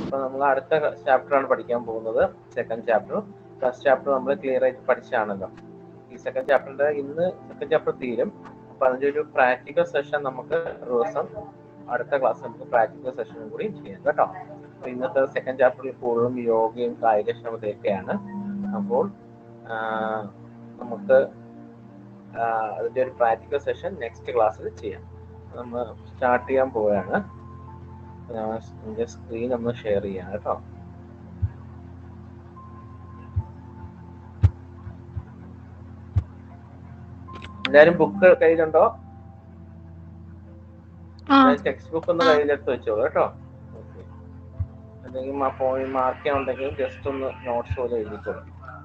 അപ്പൊ നമ്മൾ അടുത്ത ചാപ്റ്റർ ആണ് പഠിക്കാൻ പോകുന്നത് സെക്കൻഡ് ചാപ്റ്റർ ഫസ്റ്റ് ചാപ്റ്റർ നമ്മൾ ക്ലിയർ ആയിട്ട് പഠിച്ചാണല്ലോ ഈ സെക്കൻഡ് ചാപ്റ്ററിന്റെ ഇന്ന് സെക്കൻഡ് ചാപ്റ്റർ തീരും അപ്പൊ അതിന്റെ ഒരു പ്രാക്ടിക്കൽ സെഷൻ നമുക്ക് ഒരു ദിവസം അടുത്ത ക്ലാസ് നമുക്ക് പ്രാക്ടിക്കൽ സെഷനും കൂടി ചെയ്യാം കേട്ടോ അപ്പൊ ഇന്നത്തെ സെക്കൻഡ് ചാപ്റ്ററിൽ കൂടുതലും യോഗയും കായികക്ഷമതയൊക്കെയാണ് അപ്പോൾ ആ, നമുക്ക് ആ, അതിന്റെ ഒരു പ്രാക്ടിക്കൽ സെഷൻ നെക്സ്റ്റ് ക്ലാസ്സിൽ ചെയ്യാം നമ്മൾ സ്റ്റാർട്ട് ചെയ്യാൻ പോവുകയാണ് ഞാൻ എന്റെ സ്ക്രീൻ ഒന്ന് ഷെയർ ചെയ്യാം കേട്ടോ എല്ലാരും ബുക്ക് കയ്യിലുണ്ടോ ആ ടെക്സ്റ്റ് ബുക്ക് ഒന്ന് കയ്യിലെടുത്ത് വെച്ചോളൂ കേട്ടോ ഓക്കെ എന്തെങ്കിലും ആ പോയിന്റ് മാർക്ക് ചെയ്യാനുണ്ടെങ്കിലും ജസ്റ്റ് ഒന്ന് നോട്ട്സ് പോലെ എഴുതിക്കോളൂ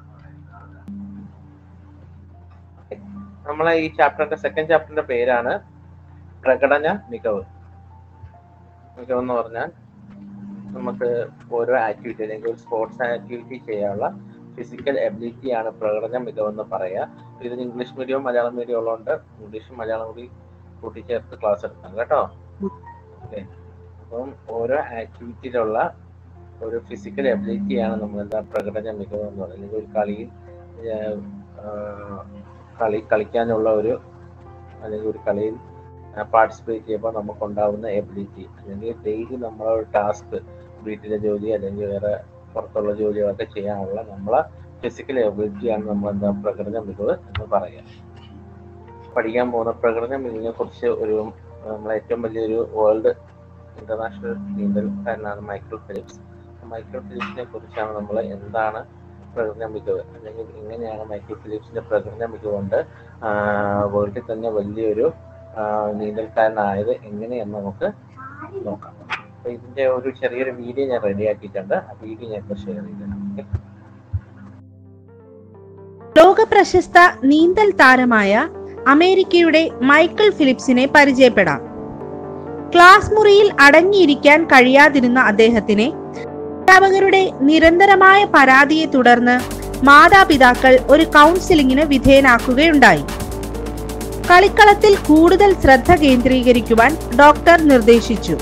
നമ്മളെ ഈ ചാപ്റ്ററിന്റെ സെക്കൻഡ് ചാപ്റ്ററിന്റെ പേരാണ് പ്രകടന മികവ് മികവ് എന്ന് പറഞ്ഞാൽ നമുക്ക് ഓരോ ആക്ടിവിറ്റി അല്ലെങ്കിൽ ഒരു സ്പോർട്സ് ആക്ടിവിറ്റി ചെയ്യാനുള്ള ഫിസിക്കൽ എബിലിറ്റി ആണ് പ്രകടന മികവെന്ന് പറയുക ഇതിന് ഇംഗ്ലീഷ് മീഡിയം മലയാളം മീഡിയം ഉള്ളതുകൊണ്ട് ഇംഗ്ലീഷും മലയാളം കൂടി കൂട്ടിച്ചേർത്ത് ക്ലാസ് എടുക്കാം കേട്ടോ ഓക്കെ അപ്പം ഓരോ ആക്ടിവിറ്റിയിലുള്ള ഒരു ഫിസിക്കൽ എബിലിറ്റി ആണ് നമ്മൾ എന്താ പ്രകടന മികവ് എന്ന് പറയുന്നത് അല്ലെങ്കിൽ ഒരു കളിയിൽ ഏർ, ആഹ്, കളി കളിക്കാനുള്ള ഒരു അല്ലെങ്കിൽ ഒരു കളിയിൽ പാർട്ടിസിപ്പേറ്റ് ചെയ്യുമ്പോൾ നമുക്കുണ്ടാവുന്ന എബിലിറ്റി അല്ലെങ്കിൽ ഡെയിലി നമ്മളൊരു ടാസ്ക് വീട്ടിലെ ജോലി അല്ലെങ്കിൽ വേറെ പുറത്തുള്ള ജോലികളൊക്കെ ചെയ്യാനുള്ള നമ്മളെ ഫിസിക്കൽ എബിലിറ്റിയാണ് നമ്മൾ എന്താ പ്രകടന മികവ് എന്ന് പറയുക പഠിക്കാൻ പോകുന്ന പ്രകടന മികവിനെ കുറിച്ച് ഒരു നമ്മളെ ഏറ്റവും വലിയൊരു വേൾഡ് ഇന്റർനാഷണൽ നീന്തൽക്കാരനാണ് മൈക്കിൾ ഫിലിപ്സ് മൈക്കിൾ ഫിലിപ്സിനെ കുറിച്ചാണ് നമ്മൾ എന്താണ് പ്രകടന മികവ് അല്ലെങ്കിൽ എങ്ങനെയാണ് മൈക്കിൾ ഫിലിപ്സിന്റെ പ്രകടന മികവ് കൊണ്ട് വേൾഡിൽ തന്നെ വലിയൊരു ആ, നീന്തൽക്കാരനായത് എങ്ങനെയെന്ന് നമുക്ക് നോക്കാം അപ്പൊ ഇതിന്റെ ഒരു ചെറിയൊരു വീഡിയോ ഞാൻ റെഡിയാക്കിയിട്ടുണ്ട് ആ വീഡിയോ ഞാൻ ഇപ്പോൾ ഷെയർ ചെയ്തതാണ് ഓക്കെ ലോകപ്രശസ്ത നീന്തൽ താരമായ അമേരിക്കയുടെ മൈക്കിൾ ഫിലിപ്സിനെ പരിചയപ്പെടാം ക്ലാസ് മുറിയിൽ അടങ്ങിയിരിക്കാൻ കഴിയാതിരുന്ന അദ്ദേഹത്തിനെ അധ്യാപകരുടെ നിരന്തരമായ പരാതിയെ തുടർന്ന് മാതാപിതാക്കൾ ഒരു കൗൺസിലിംഗിന് വിധേയനാക്കുകയുണ്ടായി കളിക്കളത്തിൽ കൂടുതൽ ശ്രദ്ധ കേന്ദ്രീകരിക്കുവാൻ ഡോക്ടർ നിർദ്ദേശിച്ചു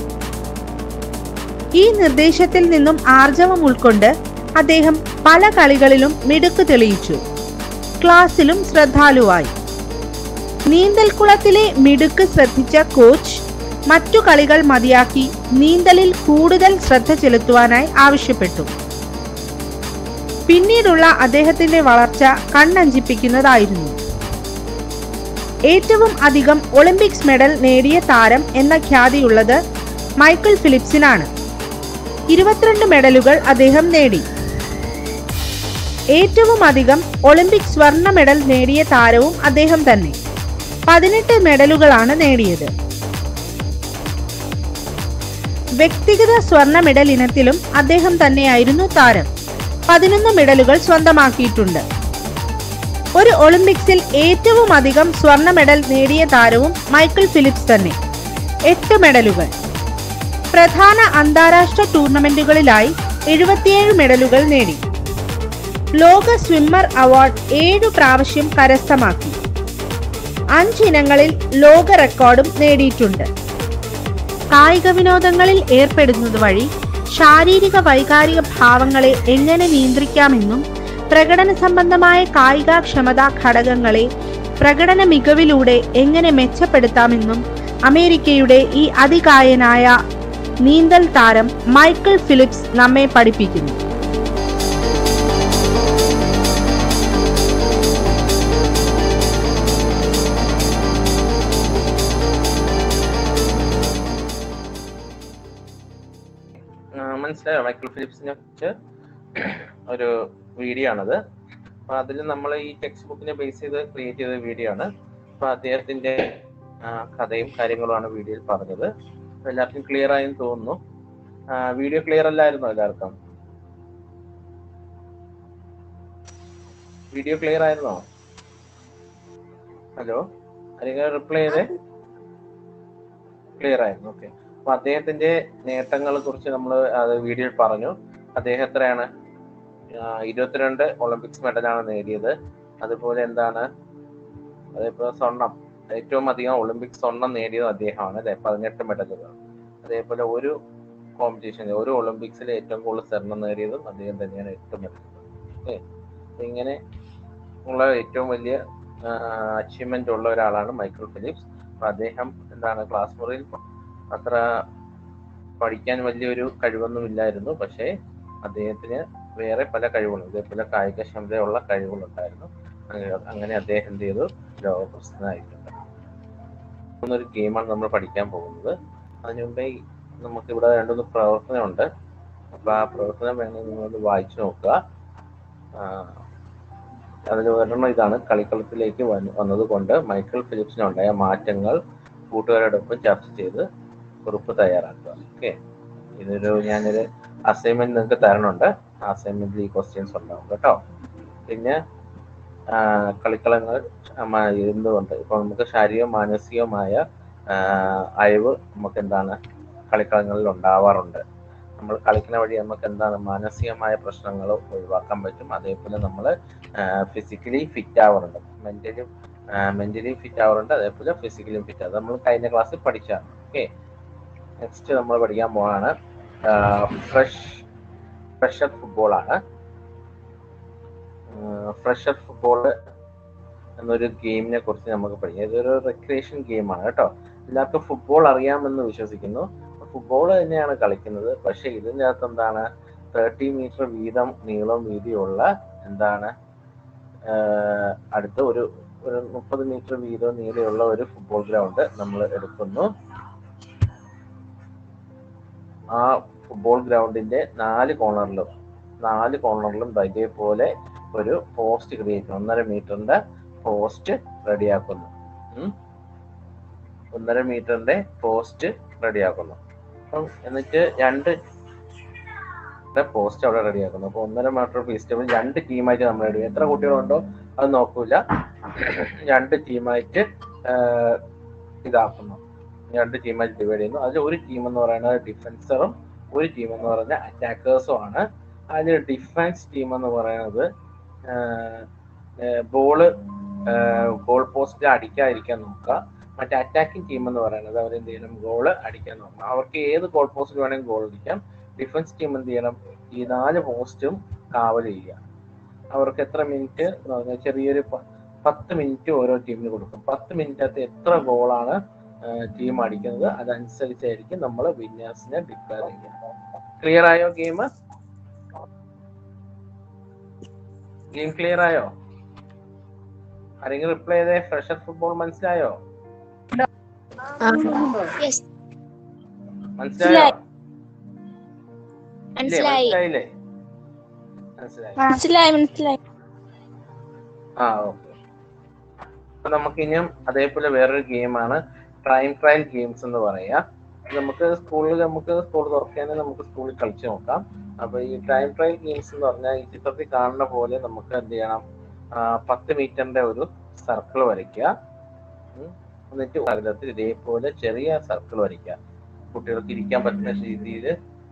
ഈ നിർദ്ദേശത്തിൽ നിന്നും ആർജവം ഉൾക്കൊണ്ട് അദ്ദേഹം പല കളികളിലും മിടുക്ക് തെളിയിച്ചു ക്ലാസ്സിലും ശ്രദ്ധാലുവായി നീന്തൽക്കുളത്തിലെ മിടുക്ക് ശ്രദ്ധിച്ച കോച്ച് മറ്റു കളികൾ മതിയാക്കി നീന്തലിൽ കൂടുതൽ ശ്രദ്ധ ചെലുത്തുവാനായി ആവശ്യപ്പെട്ടു പിന്നീടുള്ള അദ്ദേഹത്തിന്റെ വളർച്ച കണ്ണഞ്ചിപ്പിക്കുന്നതായിരുന്നു ഏറ്റവും അധികം ഒളിമ്പിക്സ് മെഡൽ നേടിയ താരം എന്ന ഖ്യാതിയുള്ളത് മൈക്കിൾ ഫിലിപ്സിനാണ് ഇരുപത്തിരണ്ട് മെഡലുകൾ അദ്ദേഹം നേടി ഏറ്റവും അധികം ഒളിമ്പിക് സ്വർണ്ണ മെഡൽ നേടിയ താരവും അദ്ദേഹം തന്നെ പതിനെട്ട് മെഡലുകളാണ് നേടിയത് വ്യക്തിഗത സ്വർണ്ണ മെഡൽ ഇനത്തിലും അദ്ദേഹം തന്നെയായിരുന്നു താരം പതിനൊന്ന് മെഡലുകൾ സ്വന്തമാക്കിയിട്ടുണ്ട് ഒരു ഒളിമ്പിക്സിൽ ഏറ്റവും അധികം സ്വർണ്ണ മെഡൽ നേടിയ താരവും മൈക്കിൾ ഫിലിപ്സ് തന്നെ എട്ട് മെഡലുകൾ പ്രധാന അന്താരാഷ്ട്ര ടൂർണമെന്റുകളിലായി എഴുപത്തിയേഴ് മെഡലുകൾ നേടി ലോക സ്വിമ്മർ അവാർഡ് ഏഴു പ്രാവശ്യം കരസ്ഥമാക്കി അഞ്ചിനങ്ങളിൽ ലോക റെക്കോർഡും നേടിയിട്ടുണ്ട് കായിക വിനോദങ്ങളിൽ ഏർപ്പെടുന്നത് വഴി ശാരീരിക വൈകാരിക ഭാവങ്ങളെ എങ്ങനെ നിയന്ത്രിക്കാമെന്നും പ്രകടന സംബന്ധമായ കായികക്ഷമതാ ഘടകങ്ങളെ പ്രകടന മികവിലൂടെ എങ്ങനെ മെച്ചപ്പെടുത്താമെന്നും അമേരിക്കയുടെ ഈ അതികായനായ നീന്തൽ താരം മൈക്കിൾ ഫിലിപ്സ് നമ്മെ പഠിപ്പിക്കുന്നു ആ, മനസ്സിലായോ മൈക്കിൾ ഫിലിപ്സിനെ കുറിച്ച് ഒരു വീഡിയോ ആണത് അപ്പൊ അതിൽ നമ്മൾ ഈ ടെക്സ്റ്റ് ബുക്കിനെ ബേസ് ചെയ്ത് ക്രിയേറ്റ് ചെയ്ത വീഡിയോ ആണ് അപ്പൊ അദ്ദേഹത്തിന്റെ ആ, കഥയും കാര്യങ്ങളുമാണ് വീഡിയോയിൽ പറഞ്ഞത് അപ്പൊ എല്ലാവർക്കും ക്ലിയർ ആയെന്ന് തോന്നുന്നു വീഡിയോ ക്ലിയർ അല്ലായിരുന്നോ എല്ലാവർക്കും വീഡിയോ ക്ലിയർ ആയിരുന്നോ ഹലോ അല്ലെങ്കിൽ റിപ്ലൈ ചെയ്തേ ക്ലിയർ ആയിരുന്നു ഓക്കെ അപ്പൊ അദ്ദേഹത്തിന്റെ നേട്ടങ്ങളെ കുറിച്ച് നമ്മൾ അത് വീഡിയോയിൽ പറഞ്ഞു അദ്ദേഹം എത്രയാണ് ആ, ഇരുപത്തിരണ്ട് ഒളിമ്പിക്സ് മെഡലാണ് നേടിയത് അതുപോലെ എന്താണ് അതേപോലെ സ്വർണം ഏറ്റവും അധികം ഒളിമ്പിക് സ്വർണം നേടിയത് അദ്ദേഹമാണ് അല്ലെ പതിനെട്ട് മെഡലുകൾ അതേപോലെ ഒരു കോമ്പറ്റീഷൻ ഒരു ഒളിമ്പിക്സിൽ ഏറ്റവും കൂടുതൽ സ്വർണം നേടിയതും അദ്ദേഹം തന്നെയാണ് എട്ട് മെഡലുകൾ ഓക്കെ ഇങ്ങനെ ഉള്ള ഏറ്റവും വലിയ അച്ചീവ്മെന്റ് ഉള്ള ഒരാളാണ് മൈക്കിൾ ഫിലിപ്സ് അപ്പൊ അദ്ദേഹം എന്താണ് ക്ലാസ് മുറിയിൽ അത്ര പഠിക്കാൻ വലിയൊരു കഴിവൊന്നും ഇല്ലായിരുന്നു പക്ഷേ അദ്ദേഹത്തിന് വേറെ പല കഴിവുകളും ഇതേപോലെ കായികക്ഷമതയുള്ള കഴിവുകളുണ്ടായിരുന്നു അങ്ങനെ- അങ്ങനെ അദ്ദേഹം എന്ത് ചെയ്തു ലോകപ്രസിദ്ധനായിട്ടുണ്ട് ഒരു ഗെയിമാണ് നമ്മൾ പഠിക്കാൻ പോകുന്നത് അതിനു മുമ്പേ ഈ നമുക്ക് ഇവിടെ രണ്ടൊന്ന് പ്രവർത്തനമുണ്ട് അപ്പൊ ആ പ്രവർത്തനം വേണമെങ്കിൽ നിങ്ങളൊന്ന് വായിച്ചു നോക്കുക അതിൽ ഒരെണ്ണം ഇതാണ് കളിക്കളത്തിലേക്ക് വന്ന് വന്നതുകൊണ്ട് മൈക്കിൾ ഫിലിപ്സിനുണ്ടായ മാറ്റങ്ങൾ കൂട്ടുകാരോടൊപ്പം ചർച്ച ചെയ്ത് കുറിപ്പ് തയ്യാറാക്കുക ഓക്കെ ഇതൊരു ഞാനൊരു അസൈൻമെന്റ് നിങ്ങൾക്ക് തരണുണ്ട് ആ അസൈൻമെന്റിൽ ഈ ക്വസ്റ്റ്യൻസ് ഉണ്ടാവും കേട്ടോ പിന്നെ ആ, കളിക്കളങ്ങൾ മ- എന്തുകൊണ്ട് ഇപ്പൊ നമുക്ക് ശാരീരിക മാനസികമായ ആ, അയവ് നമുക്ക് എന്താണ് കളിക്കളങ്ങളിൽ ഉണ്ടാവാറുണ്ട് നമ്മൾ കളിക്കുന്ന വഴി നമുക്ക് എന്താണ് മാനസികമായ പ്രശ്നങ്ങൾ ഒഴിവാക്കാൻ പറ്റും അതേപോലെ നമ്മൾ ഫിസിക്കലി ഫിറ്റ് ആവാറുണ്ട് മെന്റലി മെന്റലി ഫിറ്റ് ആവാറുണ്ട് അതേപോലെ ഫിസിക്കലിയും ഫിറ്റ് ആവും നമ്മൾ കഴിഞ്ഞ ക്ലാസ്സിൽ പഠിച്ചാണ് ഓക്കെ നെക്സ്റ്റ് നമ്മൾ പഠിക്കാൻ പോവാണ് ഫ്രഷ് ഫ്രഷർ ഫുട്ബോൾ ആണ് ഫ്രഷർ ഫുട്ബോൾ എന്നൊരു ഗെയിമിനെ കുറിച്ച് നമുക്ക് പഠിക്കാം ഇതൊരു റെക്രിയേഷൻ ഗെയിമാണ് കേട്ടോ എല്ലാവർക്കും ഫുട്ബോൾ അറിയാമെന്ന് വിശ്വസിക്കുന്നു ഫുട്ബോൾ തന്നെയാണ് കളിക്കുന്നത് പക്ഷെ ഇതിൻ്റെ അകത്ത് എന്താണ് തേർട്ടി മീറ്റർ വീതം നീളം വീതിയുള്ള എന്താണ് ആഹ് അടുത്ത ഒരു ഒരു മുപ്പത് മീറ്റർ വീതം നീളമുള്ള ഒരു ഫുട്ബോൾ ഗ്രൗണ്ട് നമ്മൾ എടുക്കുന്നു ആ ഫുട്ബോൾ ഗ്രൗണ്ടിന്റെ നാല് കോർണറിലും നാല് കോർണറിലും ദാ ഇതേപോലെ ഒരു പോസ്റ്റ് ക്രിയേറ്റ് ചെയ്യും ഒന്നര മീറ്ററിന്റെ പോസ്റ്റ് റെഡിയാക്കുന്നു ഉം. ഒന്നര മീറ്ററിന്റെ പോസ്റ്റ് റെഡിയാക്കുന്നു അപ്പം എന്നിട്ട് രണ്ട് പോസ്റ്റ് അവിടെ റെഡിയാക്കുന്നു അപ്പൊ ഒന്നര മീറ്റർ പീസ് രണ്ട് ടീമായിട്ട് നമ്മൾ റെഡി എത്ര കുട്ടികളുണ്ടോ അത് നോക്കൂല രണ്ട് ടീമായിട്ട് ഇതാക്കുന്നു രണ്ട് ടീമായിട്ട് ഡിവൈഡ് ചെയ്യുന്നു അതിൽ ഒരു ടീം എന്ന് പറയുന്നത് ഡിഫൻസറും ഒരു ടീം എന്ന് പറയുന്നത് അറ്റാക്കേഴ്സും ആണ് അതിൽ ഡിഫൻസ് ടീം എന്ന് പറയുന്നത് ബോള് ഗോൾ പോസ്റ്റ് അടിക്കാതിരിക്കാൻ നോക്കുക മറ്റേ അറ്റാക്കിംഗ് ടീം എന്ന് പറയുന്നത് അവർ എന്ത് ചെയ്യണം ഗോള് അടിക്കാൻ നോക്കണം അവർക്ക് ഏത് ഗോൾ പോസ്റ്റിൽ വേണമെങ്കിൽ ഗോൾ അടിക്കാം ഡിഫൻസ് ടീം എന്ത് ചെയ്യണം ഈ നാല് പോസ്റ്റും കാവൽ ചെയ്യുക അവർക്ക് എത്ര മിനിറ്റ് ചെറിയൊരു പ- പത്ത് മിനിറ്റ് ഓരോ ടീമിന് കൊടുക്കും പത്ത് മിനിറ്റകത്ത് എത്ര ഗോളാണ് ടീം അടിക്കുന്നത് അതനുസരിച്ചായിരിക്കും നമ്മൾ വിന്നേഴ്സിനെ ഡിക്ലെയർ ചെയ്യുക ക്ലിയർ ആയോ ഗെയിം ഗെയിം ക്ലിയർ ആയോ ആരെങ്കിലും റിപ്ലൈ ചെയ്തേ ഫ്രഷർ ഫുട്ബോൾ മനസ്സിലായോ Yes, മനസ്സിലായോ ഇല്ലേ മനസ്സിലായി മനസ്സിലായില്ലേ മനസ്സിലായി മനസ്സിലായി മനസ്സിലായി ആ ഓക്കെ അപ്പൊ നമുക്ക് ഇനിയും അതേപോലെ വേറൊരു ഗെയിമാണ് ടൈം ട്രയൽ ഗെയിംസ് എന്ന് പറയാ ഇത് നമുക്ക് സ്കൂളിൽ നമുക്ക് സ്കൂൾ തുറക്കാനും നമുക്ക് സ്കൂളിൽ കളിച്ചു നോക്കാം അപ്പൊ ഈ ടൈം ട്രയൽ ഗെയിംസ് എന്ന് പറഞ്ഞാൽ ഈ ചിത്രത്തിൽ കാണുന്ന പോലെ നമുക്ക് എന്ത് ചെയ്യണം ആ, പത്ത് മീറ്ററിന്റെ ഒരു സർക്കിൾ വരയ്ക്കുക ഉം. എന്നിട്ട് അതിനകത്ത് ഇതേപോലെ ചെറിയ സർക്കിൾ വരയ്ക്കുക കുട്ടികൾക്ക് ഇരിക്കാൻ പറ്റുന്ന രീതിയിൽ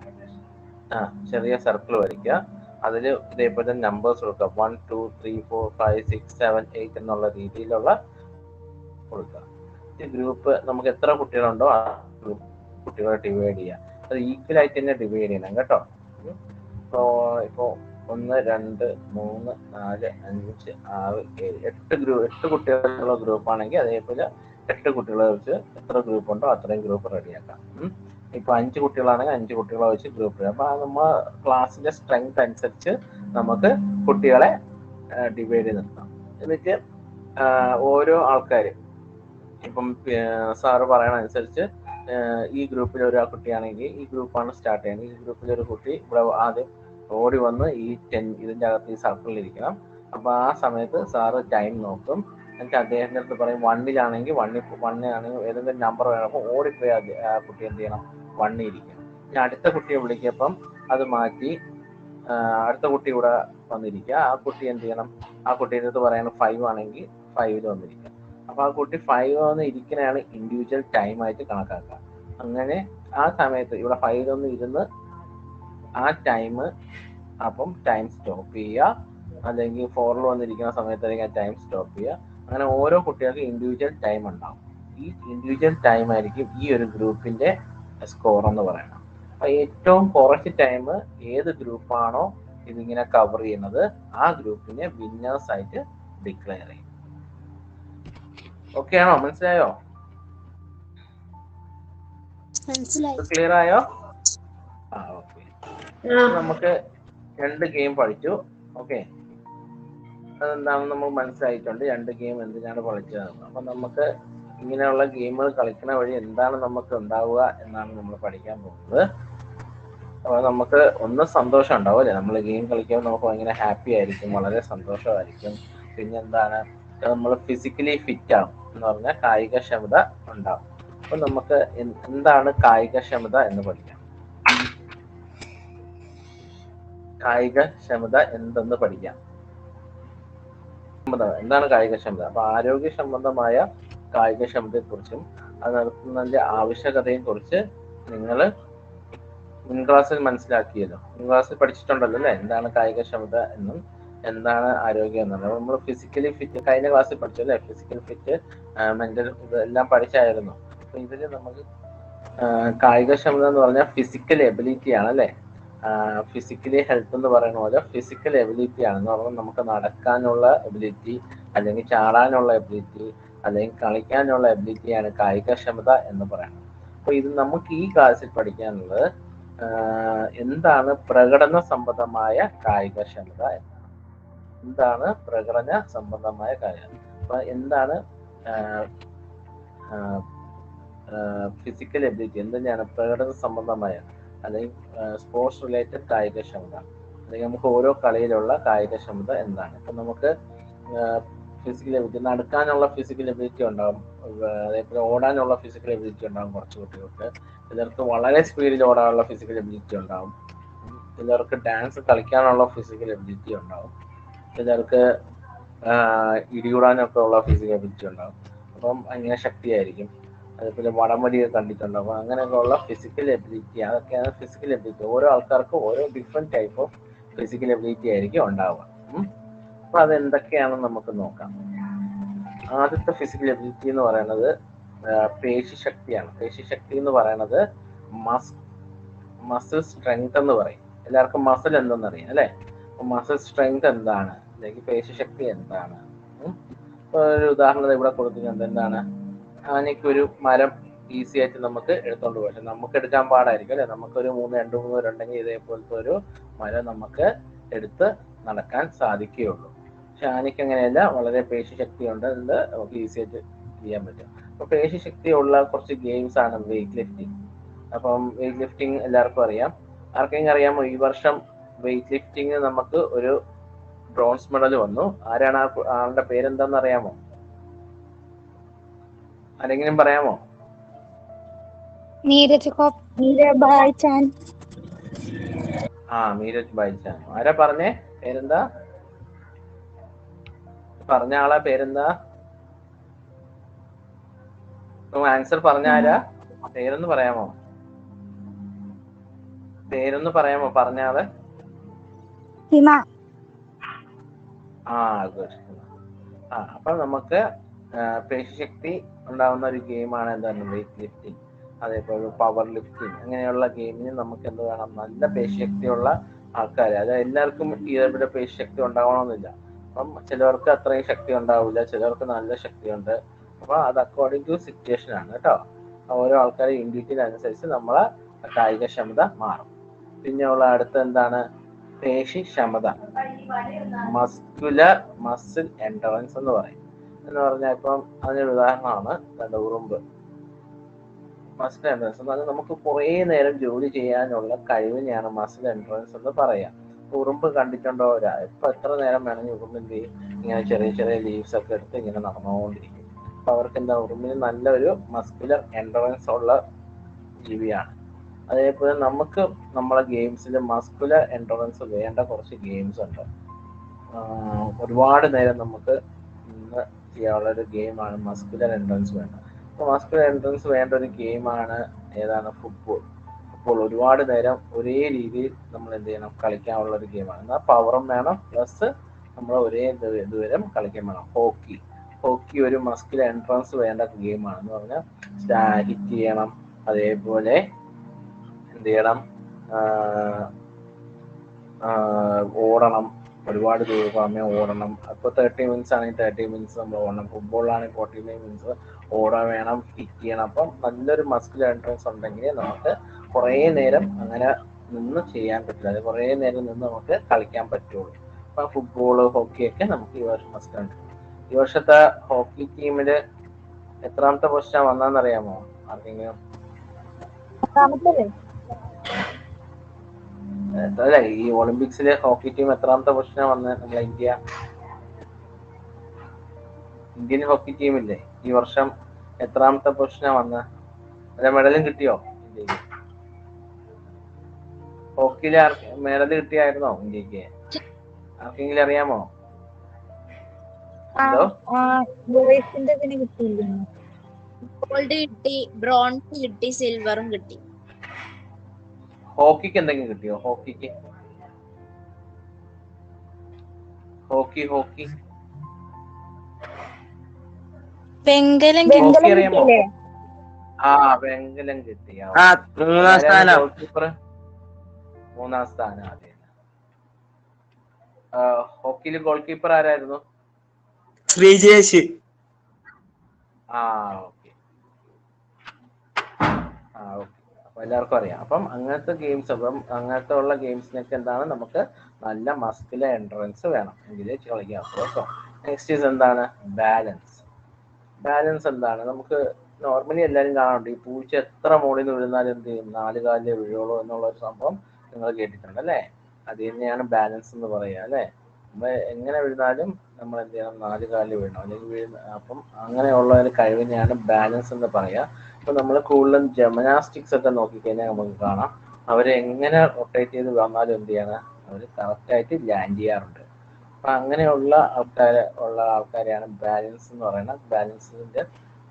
ആ ചെറിയ സർക്കിൾ വരയ്ക്കുക അതിൽ ഇതേപോലെ നമ്പേഴ്സ് കൊടുക്കുക one two three four five six seven eight എന്നുള്ള രീതിയിലുള്ള കൊടുക്കുക ഈ ഗ്രൂപ്പ് നമുക്ക് എത്ര കുട്ടികളുണ്ടോ ആ ഗ്രൂപ്പ് കുട്ടികളെ ഡിവൈഡ് ചെയ്യുക അത് ഈക്വൽ ആയിട്ട് തന്നെ ഡിവൈഡ് ചെയ്യണം കേട്ടോ ഉം. ഇപ്പോ ഇപ്പോ ഒന്ന് രണ്ട് മൂന്ന് നാല് അഞ്ച് ആറ് ഏഴ് എട്ട് ഗ്രൂപ്പ് എട്ട് കുട്ടികളുള്ള ഗ്രൂപ്പ് ആണെങ്കിൽ അതേപോലെ എട്ട് കുട്ടികളെ വെച്ച് എത്ര ഗ്രൂപ്പ് ഉണ്ടോ അത്രയും ഗ്രൂപ്പ് റെഡിയാക്കാം ഉം. ഇപ്പൊ അഞ്ച് കുട്ടികളാണെങ്കിൽ അഞ്ച് കുട്ടികളെ വെച്ച് ഗ്രൂപ്പ് അപ്പൊ ആ നമ്മ ക്ലാസ്സിന്റെ സ്ട്രെങ്ത് അനുസരിച്ച് നമുക്ക് കുട്ടികളെ ഡിവൈഡ് ചെയ്ത് നിർത്താം എന്നിട്ട് ആ, ഓരോ ആൾക്കാര് ഇപ്പം സാറ് പറയണ അനുസരിച്ച് ആ, ഈ ഗ്രൂപ്പിൽ ഒരു കുട്ടിയാണെങ്കിൽ ഈ ഗ്രൂപ്പാണ് സ്റ്റാർട്ട് ചെയ്യുന്നത് ഈ ഗ്രൂപ്പിൽ ഒരു കുട്ടി ഇവിടെ ആദ്യം ഓടി വന്ന് ഈ ടെൻ ഇതിന്റെ അകത്ത് ഈ സർക്കിളിൽ ഇരിക്കണം അപ്പൊ ആ സമയത്ത് സാറ് ടൈം നോക്കും എന്നിട്ട് അദ്ദേഹത്തിന്റെ അടുത്ത് പറയും വണ്ണിലാണെങ്കിൽ വണ്ണി വണ്ണിലാണെങ്കിൽ ഏതെങ്കിലും നമ്പർ വേണം അപ്പൊ ഓടിപ്പോയി അത് ആ കുട്ടി എന്ത് ചെയ്യണം വണ്ണി ഇരിക്കണം ഇനി അടുത്ത കുട്ടിയെ വിളിക്കപ്പം അത് മാറ്റി ആ, അടുത്ത കുട്ടി ഇവിടെ വന്നിരിക്കുക ആ കുട്ടി എന്ത് ചെയ്യണം ആ കുട്ടിയുടെ അടുത്ത് പറയണം ഫൈവ് ആണെങ്കിൽ ഫൈവിൽ വന്നിരിക്കുക അപ്പൊ ആ കുട്ടി ഫൈവ് വന്ന് ഇരിക്കുന്നതാണ് ഇൻഡിവിജ്വൽ ടൈം ആയിട്ട് കണക്കാക്കുക അങ്ങനെ ആ സമയത്ത് ഇവിടെ ഫൈവിൽ ഒന്ന് ഇരുന്ന് ആ ടൈം അപ്പം ടൈം സ്റ്റോപ്പ് ചെയ്യുക അല്ലെങ്കിൽ ഫോറിൽ വന്നിരിക്കുന്ന സമയത്തായിരിക്കും ആ ടൈം സ്റ്റോപ്പ് ചെയ്യുക അങ്ങനെ ഓരോ കുട്ടികൾക്ക് ഇൻഡിവിജ്വൽ ടൈം ഉണ്ടാവും ഈ ഇൻഡിവിജ്വൽ ടൈം ആയിരിക്കും ഈ ഒരു ഗ്രൂപ്പിന്റെ സ്കോർ എന്ന് പറയുന്നത് അപ്പൊ ഏറ്റവും കുറച്ച് ടൈം ഏത് ഗ്രൂപ്പാണോ ഇതിങ്ങനെ കവർ ചെയ്യുന്നത് ആ ഗ്രൂപ്പിനെ വിന്നേഴ്സ് ആയിട്ട് ഡിക്ലെയർ ചെയ്യും ഓക്കെ ആണോ മനസ്സിലായോ മനസ്സിലായി ക്ലിയർ ആയോ ആ ഓക്കെ നമുക്ക് രണ്ട് ഗെയിം പഠിച്ചു ഓക്കെ അതെന്താണെന്ന് നമുക്ക് മനസ്സിലായിട്ടുണ്ട് രണ്ട് ഗെയിം എന്തിനാണ് പഠിച്ചതെന്ന് അപ്പൊ നമുക്ക് ഇങ്ങനെയുള്ള ഗെയിമുകൾ കളിക്കുന്ന വഴി എന്താണ് നമുക്ക് ഉണ്ടാവുക എന്നാണ് നമ്മൾ പഠിക്കാൻ പോകുന്നത് അപ്പൊ നമുക്ക് ഒന്ന് സന്തോഷം ഉണ്ടാവും അല്ലെ നമ്മൾ ഗെയിം കളിക്കുമ്പോൾ നമുക്ക് ഭയങ്കര ഹാപ്പി ആയിരിക്കും വളരെ സന്തോഷമായിരിക്കും പിന്നെ എന്താണ് നമ്മൾ ഫിസിക്കലി ഫിറ്റ് ആവും എന്ന് പറഞ്ഞാൽ കായികക്ഷമത ഉണ്ടാവും അപ്പൊ നമുക്ക് എന്ത് എന്താണ് കായികക്ഷമത എന്ന് പഠിക്കാം കായികക്ഷമത എന്തെന്ന് പഠിക്കാം ക്ഷമത. എന്താണ് കായികക്ഷമത അപ്പൊ ആരോഗ്യ സംബന്ധമായ കായികക്ഷമതയെ കുറിച്ചും അത് നടത്തുന്നതിന്റെ ആവശ്യകതയും കുറിച്ച് നിങ്ങൾ മുൻ ക്ലാസ്സിൽ മനസ്സിലാക്കിയല്ലോ മുൻ ക്ലാസ്സിൽ പഠിച്ചിട്ടുണ്ടല്ലോ അല്ലെ എന്താണ് കായികക്ഷമത എന്നും എന്താണ് ആരോഗ്യം എന്നുള്ളത് നമ്മൾ ഫിസിക്കലി ഫിറ്റ് കഴിഞ്ഞ ക്ലാസ്സിൽ പഠിച്ചു അല്ലെ ഫിസിക്കൽ ഫിറ്റ് മെന്റൽ എല്ലാം പഠിച്ചായിരുന്നു അപ്പൊ ഇതില് നമുക്ക് ആ, കായികക്ഷമത എന്ന് പറഞ്ഞാൽ ഫിസിക്കൽ എബിലിറ്റി ആണ് അല്ലെ ഫിസിക്കലി ഹെൽത്ത് എന്ന് പറയുന്ന പോലെ ഫിസിക്കൽ എബിലിറ്റി ആണ് എന്ന് പറഞ്ഞാൽ നമുക്ക് നടക്കാനുള്ള എബിലിറ്റി അല്ലെങ്കിൽ ചാടാനുള്ള എബിലിറ്റി അല്ലെങ്കിൽ കളിക്കാനുള്ള എബിലിറ്റിയാണ് കായികക്ഷമത എന്ന് പറയുന്നത് അപ്പൊ ഇത് നമുക്ക് ഈ ക്ലാസ്സിൽ പഠിക്കാനുള്ളത് ആഹ് എന്താണ് പ്രകടന സംബന്ധമായ കായികക്ഷമത എന്നാണ് എന്താണ് പ്രകടന സംബന്ധമായ കാര്യം അപ്പൊ എന്താണ് ഫിസിക്കൽ എബിലിറ്റി എന്തിനാണ് പ്രകടന സംബന്ധമായ അല്ലെങ്കിൽ സ്പോർട്സ് റിലേറ്റഡ് കായികക്ഷമത അല്ലെങ്കിൽ നമുക്ക് ഓരോ കളിയിലുള്ള കായികക്ഷമത എന്താണ് ഇപ്പൊ നമുക്ക് ഫിസിക്കൽ എബിലിറ്റി നടക്കാനുള്ള ഫിസിക്കൽ എബിലിറ്റി ഉണ്ടാകും ഏർ അതേപോലെ ഓടാനുള്ള ഫിസിക്കൽ എബിലിറ്റി ഉണ്ടാകും കുറച്ച് കുട്ടികൾക്ക് ചിലർക്ക് വളരെ സ്പീഡിൽ ഓടാനുള്ള ഫിസിക്കൽ എബിലിറ്റി ഉണ്ടാവും ഉം. ചിലർക്ക് ഡാൻസ് കളിക്കാനുള്ള ഫിസിക്കൽ എബിലിറ്റി ഉണ്ടാവും ചിലർക്ക് ആഹ് ഇടികൂടാനൊക്കെ ഉള്ള ഫിസിക്കൽ എബിലിറ്റി ഉണ്ടാവും അപ്പം അങ്ങനെ ശക്തിയായിരിക്കും അതേപോലെ വടംവലിയൊക്കെ കണ്ടിട്ടുണ്ടാവും അങ്ങനെയൊക്കെ ഉള്ള ഫിസിക്കൽ എബിലിറ്റി അതൊക്കെയാണ് ഫിസിക്കൽ എബിലിറ്റി ഓരോ ആൾക്കാർക്കും ഓരോ different type of physical ability ആയിരിക്കും ഉണ്ടാവുക ഉം. അപ്പൊ അത് എന്തൊക്കെയാണെന്ന് നമുക്ക് നോക്കാം ആദ്യത്തെ ഫിസിക്കൽ എബിലിറ്റി എന്ന് പറയുന്നത് ആഹ് പേശി ശക്തിയാണ് പേശി ശക്തി എന്ന് പറയുന്നത് മസ് മസിൽ സ്ട്രെങ്ത് എന്ന് പറയും എല്ലാവർക്കും മസിൽ എന്തെന്ന് അറിയാം അല്ലെ മസിൽ സ്ട്രെങ്ത് എന്താണ് അല്ലെങ്കിൽ പേശി ശക്തി എന്താണ് ഉം. ഇപ്പൊ ഒരു ഉദാഹരണം ഇവിടെ കൊടുത്തിട്ടുണ്ട് എന്താണ് ആനയ്ക്ക് ഒരു മരം ഈസി ആയിട്ട് നമുക്ക് എടുത്തോണ്ട് പോകാം പക്ഷെ നമുക്ക് എടുക്കാൻ പാടായിരിക്കും അല്ലെ നമുക്കൊരു മൂന്ന് രണ്ട് മൂന്ന് പേരുണ്ടെങ്കിൽ ഇതേപോലത്തെ ഒരു മരം നമുക്ക് എടുത്ത് നടക്കാൻ സാധിക്കുകയുള്ളൂ പക്ഷെ ആനയ്ക്ക് അങ്ങനെയല്ല വളരെ പേശി ശക്തി ഉണ്ട് അതുകൊണ്ട് നമുക്ക് ഈസി ആയിട്ട് ചെയ്യാൻ പറ്റും അപ്പൊ പേശി ശക്തിയുള്ള കുറച്ച് ഗെയിംസ് ആണ് വെയിറ്റ് ലിഫ്റ്റിംഗ് അപ്പം വെയിറ്റ് ലിഫ്റ്റിംഗ് എല്ലാവർക്കും അറിയാം ആർക്കെങ്കിലും അറിയാമോ ഈ വർഷം വെയിറ്റ് ലിഫ്റ്റിംഗ് നമുക്ക് ഒരു ബ്രോൺസ് മെഡൽ വന്നു ആരാണ് ആ കു- ആളുടെ പേരെന്താന്ന് അറിയാമോ ആരെങ്കിലും പറയാമോ നീരജ് കോപ്പ് നീരബായ് ചാൻ ആ മീരജ് ബൈച്ചാൻ ആരാ പറഞ്ഞേ പേരെന്താ പറഞ്ഞ ആളെ പേരെന്താ ആൻസർ പറഞ്ഞ ആരാ പേരൊന്ന് പറയാമോ പേരൊന്ന് പറയാമോ പറഞ്ഞ ആള് ഹിമ ആ good. ആ അപ്പൊ നമുക്ക് ആ, പേശിശക്തി ഉണ്ടാവുന്ന ഒരു ഗെയിമാണ് എന്താണ് വെയിറ്റ് ലിഫ്റ്റിംഗ് അതേപോലെ പവർ ലിഫ്റ്റിംഗ് അങ്ങനെയുള്ള ഗെയിമിന് നമുക്ക് എന്ത് വേണം നല്ല പേശിശക്തിയുള്ള ആൾക്കാർ അത് എല്ലാവർക്കും ഇതേപോലെ പേശിശക്തി ഉണ്ടാവണമെന്നില്ല അപ്പം ചിലവർക്ക് അത്രയും ശക്തി ഉണ്ടാവില്ല ചിലർക്ക് നല്ല ശക്തിയുണ്ട് അപ്പൊ അത് അക്കോർഡിംഗ് ടു സിറ്റുവേഷൻ ആണ് കേട്ടോ ഓരോ ആൾക്കാരെ ഇൻഡിവിജ്വൽ അനുസരിച്ച് നമ്മളെ കായികക്ഷമത മാറും പിന്നെ ഉള്ള അടുത്ത എന്താണ് പേശി ക്ഷമത മസ്കുലർ മസിൽ എൻഡറൻസ് എന്ന് പറയും എന്ന് പറഞ്ഞാൽ ഇപ്പം അതിനൊരു ഉദാഹരണമാണ് രണ്ട് ഉറുമ്പ് മസിൽ എൻഡറൻസ് എന്ന് പറഞ്ഞാൽ നമുക്ക് കുറേ നേരം ജോലി ചെയ്യാനുള്ള കഴിവിനെയാണ് മസിൽ എൻഡറൻസ് എന്ന് പറയാം ഉറുമ്പ് കണ്ടിട്ടുണ്ടോ ഒരാ ഇപ്പൊ എത്ര നേരം വേണമെങ്കിൽ ഉറുമ്പ് എന്ത് ചെയ്യും ഇങ്ങനെ ചെറിയ ചെറിയ ലീവ്സ് ഒക്കെ എടുത്ത് ഇങ്ങനെ നടന്നുകൊണ്ടിരിക്കും അപ്പൊ അവർക്ക് എന്താ ഉറുമ്പിന് നല്ലൊരു മസ്കുലർ എൻഡറൻസ് ഉള്ള ജീവിയാണ് അതേപോലെ നമുക്ക് നമ്മളെ ഗെയിംസിൽ മസ്കുലർ എൻഡറൻസ് വേണ്ട കുറച്ച് ഗെയിംസ് ഉണ്ട് ആഹ് ഒരുപാട് നേരം നമുക്ക് ഇന്ന് ചെയ്യാനുള്ള ഒരു ഗെയിമാണ് മസ്കുലർ എൻട്രൻസ് വേണ്ട അപ്പോൾ മസ്കുലർ എൻട്രൻസ് വേണ്ട ഒരു ഗെയിമാണ് ഏതാണ് ഫുട്ബോൾ ഫുട്ബോൾ ഒരുപാട് നേരം ഒരേ രീതിയിൽ നമ്മൾ എന്ത് ചെയ്യണം കളിക്കാനുള്ള ഒരു ഗെയിമാണ് എന്നാൽ പവറും വേണം പ്ലസ് നമ്മൾ ഒരേ ഇത് ഇതുവരെ കളിക്കാൻ വേണം ഹോക്കി ഹോക്കി ഒരു മസ്കുലർ എൻട്രൻസ് വേണ്ട ഗെയിമാണ് എന്ന് പറഞ്ഞാൽ ഹിറ്റ് ചെയ്യണം അതേപോലെ എന്ത് ചെയ്യണം ആഹ് ആഹ് ഓടണം ഒരുപാട് ദൂരം സമയം ഓടണം അപ്പോൾ തേർട്ടി മിനിറ്റ്സ് ആണെങ്കിൽ തേർട്ടി മിനിറ്റ്സ് നമ്മൾ ഓടണം ഫുട്ബോളാണെങ്കിൽ ഫോർട്ടി ഫൈവ് മിനിറ്റ്സ് ഓടാൻ വേണം കിക്ക് ചെയ്യണം അപ്പം നല്ലൊരു മസ്കുലർ എൻട്രൻസ് ഉണ്ടെങ്കിൽ നമുക്ക് കുറേ നേരം അങ്ങനെ നിന്ന് ചെയ്യാൻ പറ്റില്ല അത് കുറേ നേരം നിന്ന് നമുക്ക് കളിക്കാൻ പറ്റുള്ളൂ അപ്പം ഫുട്ബോൾ ഹോക്കിയൊക്കെ നമുക്ക് ഈ വർഷം മസ്റ്റ് ഉണ്ട് ഈ വർഷത്തെ ഹോക്കി ടീമിൽ എത്രാമത്തെ പൊസിഷൻ വന്നതെന്നറിയാമോ ആർക്കെങ്കിലും രണ്ടാമത്തല്ലേ അല്ല ഈ ഒളിമ്പിക്സിലെ ഹോക്കി ടീം എത്രാമത്തെ പൊസിഷനാ വന്നത് നമ്മളെ ഇന്ത്യ ഇന്ത്യൻ ഹോക്കി ടീമില്ലേ ഈ വർഷം എത്രാമത്തെ പൊസിഷനാ വന്നത് അല്ല മെഡലും കിട്ടിയോ ഇന്ത്യക്ക് ഹോക്കിയിൽ മെഡൽ കിട്ടിയായിരുന്നോ ഇന്ത്യക്ക് ആർക്കെങ്കിലും അറിയാമോ ആ എന്തോ ആ ബോയ്സിന്റെ ഇതിന് കിട്ടിയില്ലേ ഗോൾഡ് കിട്ടി ബ്രോൺസ് കിട്ടി സിൽവറും കിട്ടി ഹോക്കിക്ക് എന്തെങ്കിലും കിട്ടിയോ ഹോക്കിക്ക് ഹോക്കി ഹോക്കി വെങ്കലം ഹോക്കി വെങ്കലം അറിയാമോ കിട്ടിയില്ലേ ആ വെങ്കലം കിട്ടി ആ, ആ മൂന്നാം സ്ഥാനം ഗോൾ കീപ്പർ മൂന്നാം സ്ഥാനം അതെ ഹോക്കിയിൽ ഗോൾ കീപ്പർ ആരായിരുന്നു ശ്രീജേഷ് ആ ഓക്കെ ആ ഓക്കെ അപ്പൊ എല്ലാവർക്കും അറിയാം അപ്പം അങ്ങനത്തെ ഗെയിംസ് അപ്പം അങ്ങനത്തെ ഉള്ള ഗെയിംസിനൊക്കെ എന്താണ് നമുക്ക് നല്ല മസ്കുലർ എൻട്രൻസ് വേണം എങ്കിലേ കളിക്കാൻ കേട്ടോ നെക്സ്റ്റ് ഈസ് എന്താണ് ബാലൻസ് ബാലൻസ് എന്താണ് നമുക്ക് നോർമലി എല്ലാവരും കാണുന്നുണ്ട് ഈ പൂച്ച എത്ര മുകളിൽ നിന്ന് വീഴുന്നാലും എന്ത് ചെയ്യും നാല് കാലിലേ വീഴുള്ളൂ എന്നുള്ള ഒരു സംഭവം നിങ്ങൾ കേട്ടിട്ടുണ്ട് അല്ലേ അത് തന്നെയാണ് ബാലൻസ് എന്ന് പറയുക അല്ലേ നമ്മൾ എങ്ങനെ വീഴുന്നാലും നമ്മൾ എന്ത് ചെയ്യണം നാല് കാലിൽ വീഴണം അല്ലെങ്കിൽ വീഴുന്ന അപ്പം അങ്ങനെയുള്ള ഒരു കഴിവിനെയാണ് ബാലൻസ് എന്ന് പറയുക അപ്പൊ നമ്മൾ കൂടുതലും ജമനാസ്റ്റിക്സ് ഒക്കെ നോക്കിക്കഴിഞ്ഞാൽ നമുക്ക് കാണാം അവർ എങ്ങനെ റൊട്ടേറ്റ് ചെയ്ത് വന്നാലും എന്ത് ചെയ്യണം അവർ കറക്റ്റായിട്ട് ലാൻഡ് ചെയ്യാറുണ്ട് അപ്പൊ അങ്ങനെയുള്ള ആൾക്കാരെ ഉള്ള ആൾക്കാരെയാണ് ബാലൻസ് എന്ന് പറയുന്നത് ബാലൻസിന്റെ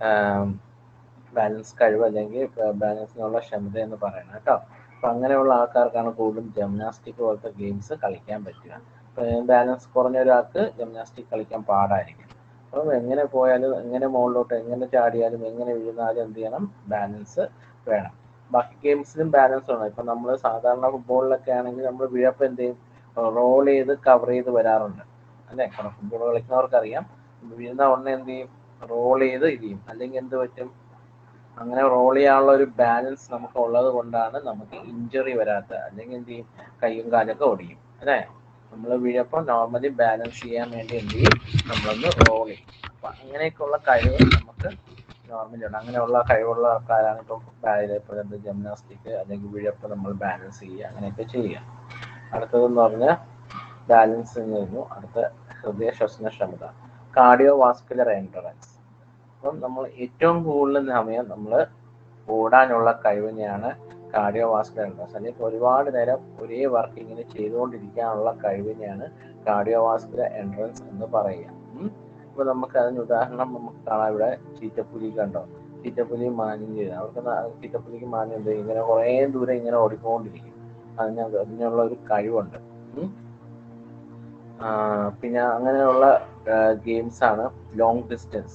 ബാലൻസ് കഴിവ് അല്ലെങ്കിൽ ബാലൻസിനുള്ള ക്ഷമത എന്ന് പറയുന്നത് കേട്ടോ അപ്പൊ അങ്ങനെയുള്ള ആൾക്കാർക്കാണ് കൂടുതലും ജിംനാസ്റ്റിക് പോലത്തെ ഗെയിംസ് കളിക്കാൻ പറ്റുക ബാലൻസ് കുറഞ്ഞ ഒരാൾക്ക് ജിംനാസ്റ്റിക് കളിക്കാൻ പാടായിരിക്കും അപ്പം എങ്ങനെ പോയാലും എങ്ങനെ മുകളിലോട്ട് എങ്ങനെ ചാടിയാലും എങ്ങനെ വീഴുന്നാലും എന്ത് ചെയ്യണം ബാലൻസ് വേണം ബാക്കി ഗെയിംസിലും ബാലൻസ് വേണം ഇപ്പൊ നമ്മൾ സാധാരണ ഫുട്ബോളിലൊക്കെ ആണെങ്കിൽ നമ്മൾ വീഴപ്പം എന്ത് ചെയ്യും റോൾ ചെയ്ത് കവർ ചെയ്ത് വരാറുണ്ട് അല്ലേ കാരണം ഫുട്ബോൾ കളിക്കുന്നവർക്ക് അറിയാം വീഴുന്ന ഉടനെ എന്ത് ചെയ്യും റോൾ ചെയ്ത് ഇത് ചെയ്യും അല്ലെങ്കിൽ എന്ത് പറ്റും അങ്ങനെ റോൾ ചെയ്യാനുള്ള ഒരു ബാലൻസ് നമുക്ക് ഉള്ളത് കൊണ്ടാണ് നമുക്ക് ഇഞ്ചുറി വരാത്തത് അല്ലെങ്കിൽ എന്ത് ചെയ്യും കൈയും കാലൊക്കെ ഒടിയും അല്ലേ നമ്മൾ വീഴപ്പോൾ നോർമലി ബാലൻസ് ചെയ്യാൻ വേണ്ടി എന്ത് ചെയ്യും നമ്മളൊന്ന് റോൾ ചെയ്യും അപ്പൊ അങ്ങനെയൊക്കെയുള്ള കഴിവ് നമുക്ക് നോർമലി ഉണ്ട് അങ്ങനെയുള്ള കഴിവുള്ള ആൾക്കാരാണ് ഇപ്പം ഇപ്പോൾ എന്ത് ജിംനാസ്റ്റിക് അല്ലെങ്കിൽ വീഴപ്പോൾ നമ്മൾ ബാലൻസ് ചെയ്യുക അങ്ങനെയൊക്കെ ചെയ്യുക അടുത്തതെന്ന് പറഞ്ഞാൽ ബാലൻസ് കഴിഞ്ഞു അടുത്ത ഹൃദയ ശ്വസന ക്ഷമത കാർഡിയോ വാസ്കുലർ എൻട്രൻസ് അപ്പം നമ്മൾ ഏറ്റവും കൂടുതൽ സമയം നമ്മൾ ഓടാനുള്ള കഴിവിനെയാണ് കാർഡിയോ വാസ്കുലർ എൻട്രൻസ് അല്ലെങ്കിൽ ഒരുപാട് നേരം ഒരേ വർക്ക് ഇങ്ങനെ ചെയ്തുകൊണ്ടിരിക്കാനുള്ള കഴിവിനെയാണ് കാർഡിയോ വാസ്കുലർ എൻട്രൻസ് എന്ന് പറയുക ഉം. ഇപ്പൊ നമുക്ക് അതിന് ഉദാഹരണം നമുക്ക് കാണാം ഇവിടെ ചീറ്റപ്പുലി കണ്ടോ ചീറ്റപ്പുലി മാന്യം ചെയ്ത് അവർക്ക് ന- ചീറ്റപ്പുലിക്ക് മാന്യം എന്ത് ചെയ്യും? ഇങ്ങനെ കുറേ ദൂരം ഇങ്ങനെ ഓടിക്കൊണ്ടിരിക്കും അതിന് അതിനുള്ള ഒരു കഴിവുണ്ട് ഉം. ആ, പിന്നെ അങ്ങനെയുള്ള ഗെയിംസ് ആണ് long distance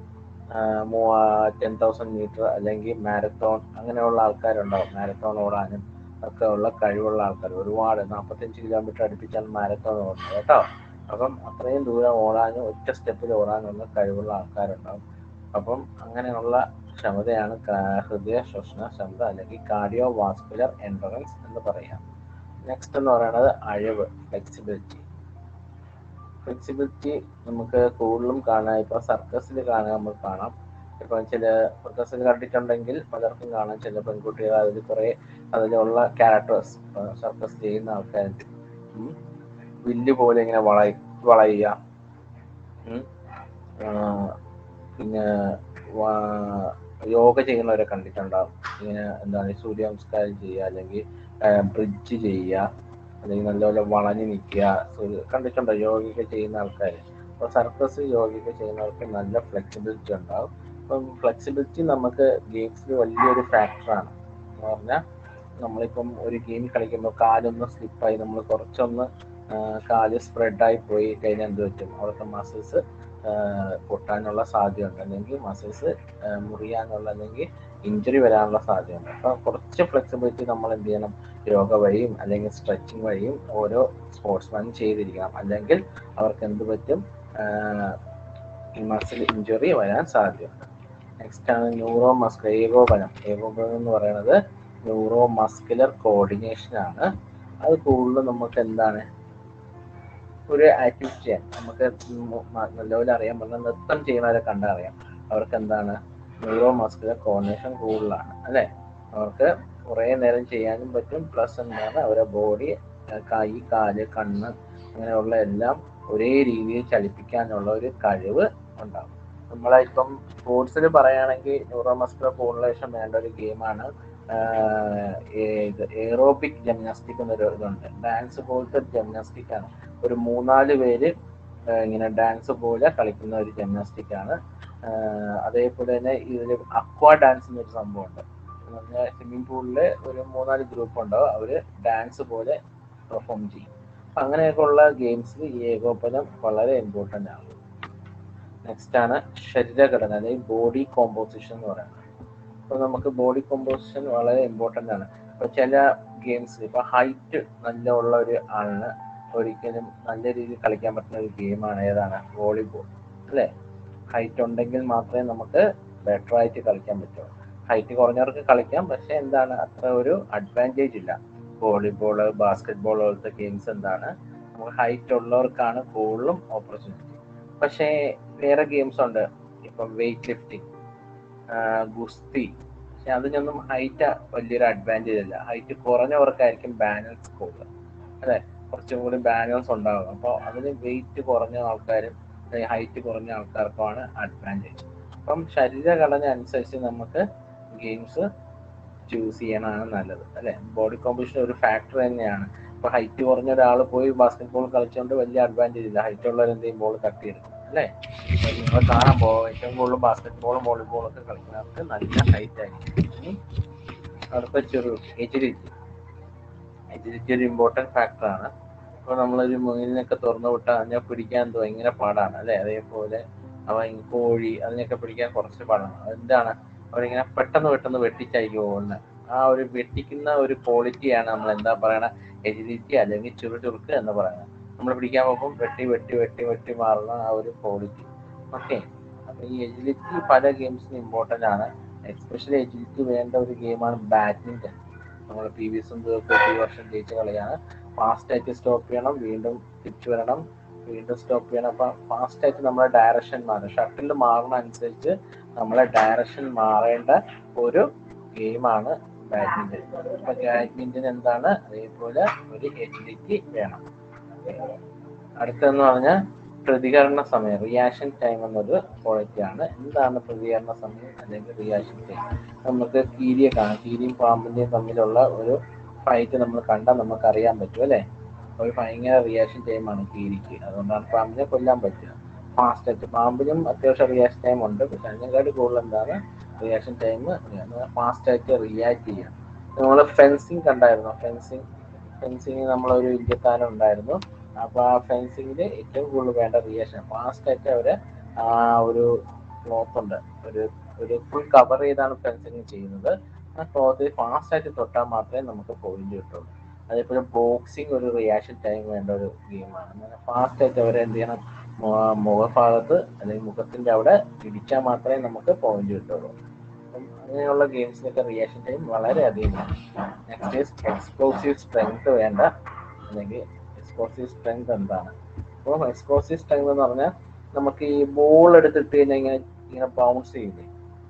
ten thousand metre അല്ലെങ്കിൽ മാരത്തോൺ അങ്ങനെയുള്ള ആൾക്കാരുണ്ടാവും മാരത്തോൺ ഓടാനും ഒക്കെ ഉള്ള കഴിവുള്ള ആൾക്കാർ ഒരുപാട് നാൽപ്പത്തഞ്ച് കിലോമീറ്റർ അടുപ്പിച്ചാണ് മാരത്തോൺ ഓടുന്നത് കേട്ടോ അപ്പം അത്രയും ദൂരം ഓടാനും ഒറ്റ സ്റ്റെപ്പിൽ ഓടാനുള്ള കഴിവുള്ള ആൾക്കാരുണ്ടാവും അപ്പം അങ്ങനെയുള്ള ക്ഷമതയാണ് കാ- ഹൃദയ ശ്വസന ക്ഷമത അല്ലെങ്കിൽ കാർഡിയോ വാസ്കുലർ എൻഡറൻസ് എന്ന് പറയാം നെക്സ്റ്റ് എന്ന് പറയുന്നത് അഴിവ് ഫ്ലെക്സിബിലിറ്റി ഫ്ലെക്സിബിലിറ്റി നമുക്ക് കൂടുതലും കാണാം ഇപ്പൊ സർക്കസിൽ കാണാൻ നമുക്ക് കാണാം ഇപ്പൊ ചില സർക്കസിൽ കണ്ടിട്ടുണ്ടെങ്കിൽ പലർക്കും കാണാം ചില പെൺകുട്ടികൾ അതിൽ കുറെ അതിലുള്ള ക്യാരക്ടേഴ്സ് സർക്കസ് ചെയ്യുന്ന ആൾക്കാരുണ്ട് ഉം. വില്ല് പോലെ ഇങ്ങനെ വളയ വളയുക ഉം. ആ, പിന്നെ വാ- യോഗ ചെയ്യുന്നവരെ കണ്ടിട്ടുണ്ടാവും ഇങ്ങനെ എന്താണ് ഈ സൂര്യ നമസ്കാരം ചെയ്യുക അല്ലെങ്കിൽ ബ്രിഡ്ജ് ചെയ്യുക അല്ലെങ്കിൽ നല്ലപോലെ വളഞ്ഞു നിൽക്കുക സൂര്യ- കണ്ടിട്ടുണ്ടോ യോഗയൊക്കെ ചെയ്യുന്ന ആൾക്കാർ അപ്പോൾ സർക്കസ് യോഗയൊക്കെ ചെയ്യുന്നവർക്ക് നല്ല ഫ്ലെക്സിബിലിറ്റി ഉണ്ടാവും അപ്പം ഫ്ലെക്സിബിലിറ്റി നമുക്ക് ഗെയിംസിൽ വലിയൊരു ഫാക്ടറാണ് എന്ന് പറഞ്ഞാൽ നമ്മളിപ്പം ഒരു ഗെയിം കളിക്കുമ്പോൾ കാലൊന്ന് സ്ലിപ്പായി നമ്മൾ കുറച്ചൊന്ന് ആ, കാല് സ്പ്രെഡായി പോയി കഴിഞ്ഞാൽ എന്ത് പറ്റും അവിടുത്തെ മസിൽസ് പൊട്ടാനുള്ള സാധ്യതയുണ്ട് അല്ലെങ്കിൽ മസിൽസ് മുറിയാനുള്ള അല്ലെങ്കിൽ ഇഞ്ചുറി വരാനുള്ള സാധ്യതയുണ്ട് അപ്പൊ കുറച്ച് ഫ്ലെക്സിബിലിറ്റി നമ്മൾ എന്ത് ചെയ്യണം യോഗ വഴിയും അല്ലെങ്കിൽ സ്ട്രെച്ചിങ് വഴിയും ഓരോ സ്പോർട്സ്മാനും ചെയ്തിരിക്കണം അല്ലെങ്കിൽ അവർക്ക് എന്ത് പറ്റും മസിൽ ഇഞ്ചുറി വരാൻ സാധ്യതയുണ്ട് നെക്സ്റ്റ് ആണ് ന്യൂറോ മസ്ക് ഏകോപനം ഏകോപനം എന്ന് പറയുന്നത് ന്യൂറോ മസ്കുലർ കോർഡിനേഷൻ ആണ് അത് കൂടുതലും നമുക്ക് എന്താണ് ഒരു ആക്ടിവിറ്റി ചെയ്യാൻ നമുക്ക് നല്ലപോലെ അറിയാൻ പറഞ്ഞാൽ നൃത്തം ചെയ്യുന്നവരെ കണ്ടറിയാം അവർക്ക് എന്താണ് ന്യൂറോ മസ്കുലർ കോർഡിനേഷൻ കൂടുതലാണ് അല്ലെ അവർക്ക് കുറേ നേരം ചെയ്യാനും പറ്റും പ്ലസ് എന്താണ് അവരുടെ ബോഡി കൈ കാല് കണ്ണ് അങ്ങനെയുള്ള എല്ലാം ഒരേ രീതിയിൽ ചലിപ്പിക്കാനുള്ള ഒരു കഴിവ് ഉണ്ടാകും നമ്മളെ ഇപ്പം സ്പോർട്സിൽ പറയുകയാണെങ്കിൽ ന്യൂറോ മസ്കുലർ കോർഡിനേഷൻ വേണ്ട ഒരു ഗെയിമാണ് എയറോബിക് ജിംനാസ്റ്റിക് എന്നൊരു ഇതുണ്ട് ഡാൻസ് പോലത്തെ ജിംനാസ്റ്റിക് ആണ് ഒരു മൂന്നാല് പേര് ആ, ഇങ്ങനെ ഡാൻസ് പോലെ കളിക്കുന്ന ഒരു ജിംനാസ്റ്റിക് ആണ് ആ, അതേപോലെ തന്നെ ഇതിൽ അക്വാ ഡാൻസ് എന്നൊരു സംഭവമുണ്ട് സ്വിമ്മിംഗ് പൂളില് ഒരു മൂന്നാല് ഗ്രൂപ്പ് ഉണ്ടാവും അവര് ഡാൻസ് പോലെ പെർഫോം ചെയ്യും അപ്പൊ അങ്ങനെയൊക്കെ ഉള്ള ഗെയിംസിൽ ഈ ഏകോപനം വളരെ ഇമ്പോർട്ടൻ്റ് ആണ് നെക്സ്റ്റ് ആണ് ശരീരഘടന അല്ലെങ്കിൽ ബോഡി കോമ്പോസിഷൻ എന്ന് പറയുന്നത് അപ്പൊ നമുക്ക് ബോഡി കോമ്പോസിഷൻ വളരെ ഇമ്പോർട്ടൻ്റ് ആണ് ഇപ്പൊ ചില ഗെയിംസ് ഇപ്പൊ ഹൈറ്റ് നല്ല ഉള്ള ഒരു ആളിന് ഒരിക്കലും നല്ല രീതിയിൽ കളിക്കാൻ പറ്റുന്ന ഒരു ഗെയിമാണ് ഏതാണ് വോളിബോൾ അല്ലേ ഹൈറ്റ് ഉണ്ടെങ്കിൽ മാത്രമേ നമുക്ക് ബെറ്റർ ആയിട്ട് കളിക്കാൻ പറ്റുള്ളൂ ഹൈറ്റ് കുറഞ്ഞവർക്ക് കളിക്കാം പക്ഷെ എന്താണ് അത്ര ഒരു അഡ്വാൻറ്റേജ് ഇല്ല വോളിബോൾ ബാസ്കറ്റ് ബോൾ പോലത്തെ ഗെയിംസ് എന്താണ് നമുക്ക് ഹൈറ്റ് ഉള്ളവർക്കാണ് കൂടുതലും ഓപ്പർച്യൂണിറ്റി പക്ഷേ വേറെ ഗെയിംസ് ഉണ്ട് ഇപ്പം വെയിറ്റ് ലിഫ്റ്റിംഗ് ഗുസ്തി പക്ഷെ അതിനൊന്നും ഹൈറ്റ് വലിയൊരു അഡ്വാൻറ്റേജ് അല്ല ഹൈറ്റ് കുറഞ്ഞവർക്കായിരിക്കും ബാലൻസ് കൂടുതൽ അല്ലെ കുറച്ചും കൂടി ബാലൻസ് ഉണ്ടാകും അപ്പോൾ അതിന് വെയിറ്റ് കുറഞ്ഞ ആൾക്കാരും ഹൈറ്റ് കുറഞ്ഞ ആൾക്കാർക്കുമാണ് അഡ്വാൻറ്റേജ് അപ്പം ശരീരഘടന അനുസരിച്ച് നമുക്ക് ഗെയിംസ് ചൂസ് ചെയ്യണതാണ് നല്ലത് അല്ലെ ബോഡി കോമ്പസിഷൻ ഒരു ഫാക്ടർ തന്നെയാണ് ഇപ്പൊ ഹൈറ്റ് കുറഞ്ഞ ഒരാൾ പോയി ബാസ്കറ്റ് ബോൾ കളിച്ചുകൊണ്ട് വലിയ അഡ്വാൻറ്റേജ് ഇല്ല ഹൈറ്റ് ഉള്ളവർ എന്ത് ചെയ്യും ബോൾ തട്ടിയെടുക്കും അല്ലേ അപ്പൊ നിങ്ങൾ കാണാൻ പോകും ഏറ്റവും കൂടുതൽ ബാസ്കറ്റ് ബോളും വോളിബോളും ഒക്കെ കളിക്കുന്നവർക്ക് നല്ല ഹൈറ്റ് ആയിരിക്കും ഇനി അടുത്ത ചെറു എജിലിറ്റി എജിലിറ്റി ഒരു ഇമ്പോർട്ടൻറ്റ് ഫാക്ടറാണ് ഇപ്പോൾ നമ്മളൊരു മുയലിനൊക്കെ തുറന്നു വിട്ടാൽ അതിനെ പിടിക്കാൻ ഭയങ്കര പാടാണ് അല്ലെ അതേപോലെ അവൻ കോഴി അതിനൊക്കെ പിടിക്കാൻ കുറച്ച് പാടാണ് അതെന്താണ് അവരിങ്ങനെ പെട്ടെന്ന് പെട്ടെന്ന് വെട്ടിച്ചായിരിക്കും പോകുന്നത് ആ ഒരു വെട്ടിക്കുന്ന ഒരു ക്വാളിറ്റിയാണ് നമ്മൾ എന്താ പറയണ എജിലിറ്റി അല്ലെങ്കിൽ ചുറു ചുറുക്ക് എന്ന് പറയുന്നത് നമ്മൾ പിടിക്കാൻ പോകുമ്പോൾ വെട്ടി വെട്ടി വെട്ടി വെട്ടി മാറുന്ന ആ ഒരു ക്വാളിറ്റി ഓക്കെ അപ്പൊ ഈ എജിലിറ്റി പല ഗെയിംസിനും ഇമ്പോർട്ടൻ്റ് ആണ് എസ്പെഷ്യലി എജിലിറ്റി വേണ്ട ഒരു ഗെയിമാണ് ബാഡ്മിന്റൺ നമ്മൾ പി വി സിന്ധുവൊക്കെ ഈ വർഷം ജയിച്ച കളിയാണ് ഫാസ്റ്റ് ആയിട്ട് സ്റ്റോപ്പ് ചെയ്യണം വീണ്ടും തിരിച്ചു വരണം വീണ്ടും സ്റ്റോപ്പ് ചെയ്യണം അപ്പൊ ഫാസ്റ്റ് ആയിട്ട് നമ്മളെ ഡയറക്ഷൻ മാറും ഷട്ടിൽ മാറുന്ന അനുസരിച്ച് നമ്മളെ ഡയറക്ഷൻ മാറേണ്ട ഒരു ഗെയിമാണ് ബാഡ്മിന്റൺ അപ്പൊ ബാഡ്മിന്റൺ എന്താണ് അതേപോലെ ഒരു എജിലിറ്റി വേണം അടുത്തെന്ന് പറഞ്ഞാൽ പ്രതികരണ സമയം റിയാക്ഷൻ ടൈം എന്നൊരു ക്വാളിറ്റി ആണ് എന്താണ് പ്രതികരണ സമയം അല്ലെങ്കിൽ റിയാക്ഷൻ ടൈം നമുക്ക് കീരിയെ കാണാം കീരിയും പാമ്പിന്റെയും തമ്മിലുള്ള ഒരു ഫൈറ്റ് നമ്മൾ കണ്ടാൽ നമുക്ക് അറിയാൻ പറ്റും അല്ലെ ഒരു ഭയങ്കര റിയാക്ഷൻ ടൈമാണ് കീരിക്ക് അതുകൊണ്ടാണ് പാമ്പിനെ കൊല്ലാൻ പറ്റുക ഫാസ്റ്റ് ആയിട്ട് പാമ്പിനും അത്യാവശ്യം റിയാക്ഷൻ ടൈം ഉണ്ട് പക്ഷെ അതിനെക്കാട്ടി കൂടുതൽ എന്താണ് റിയാക്ഷൻ ടൈം ഫാസ്റ്റ് ആയിട്ട് റിയാക്ട് ചെയ്യാം നമ്മൾ ഫെൻസിങ് കണ്ടായിരുന്നു ഫെൻസിങ് ഫെൻസിങ് നമ്മളൊരു ഇന്ത്യക്കാരൻ ഉണ്ടായിരുന്നു അപ്പൊ ആ ഫെൻസിങ്ങിൽ ഏറ്റവും കൂടുതൽ വേണ്ട റിയാക്ഷൻ ഫാസ്റ്റ് ആയിട്ട് അവര് ആ ഒരു ക്ലോത്ത് ഉണ്ട് ഒരു ഒരു ഫുൾ കവർ ചെയ്താണ് ഫെൻസിങ് ചെയ്യുന്നത് ആ ക്ലോത്ത് ഫാസ്റ്റ് ആയിട്ട് തൊട്ടാൽ മാത്രമേ നമുക്ക് പോയിന്റ് കിട്ടുള്ളൂ അതേപോലെ ബോക്സിങ് ഒരു റിയാക്ഷൻ ടൈം വേണ്ട ഒരു ഗെയിമാണ് അങ്ങനെ ഫാസ്റ്റ് ആയിട്ട് അവരെ എന്ത് ചെയ്യണം മു- മുഖഭാഗത്ത് അല്ലെങ്കിൽ മുഖത്തിന്റെ അവിടെ ഇടിച്ചാൽ മാത്രമേ നമുക്ക് പോയിന്റ് കിട്ടുള്ളൂ അപ്പം അങ്ങനെയുള്ള ഗെയിംസിനൊക്കെ റിയാക്ഷൻ ടൈം വളരെ അധികമാണ് നെക്സ്റ്റ് ഈസ് എക്സ്പ്ലോസീവ് സ്ട്രെങ്ത് വേണ്ട അല്ലെങ്കിൽ എക്സ്പ്ലോസീവ് സ്ട്രെങ്ത് എന്താണ് അപ്പോൾ എക്സ്പ്ലോസീവ് സ്ട്രെങ്ത് എന്ന് പറഞ്ഞാൽ നമുക്ക് ഈ ബോൾ എടുത്തിട്ട് കഴിഞ്ഞാൽ ഇങ്ങനെ ഇങ്ങനെ ബൗൺസ് ചെയ്യില്ലേ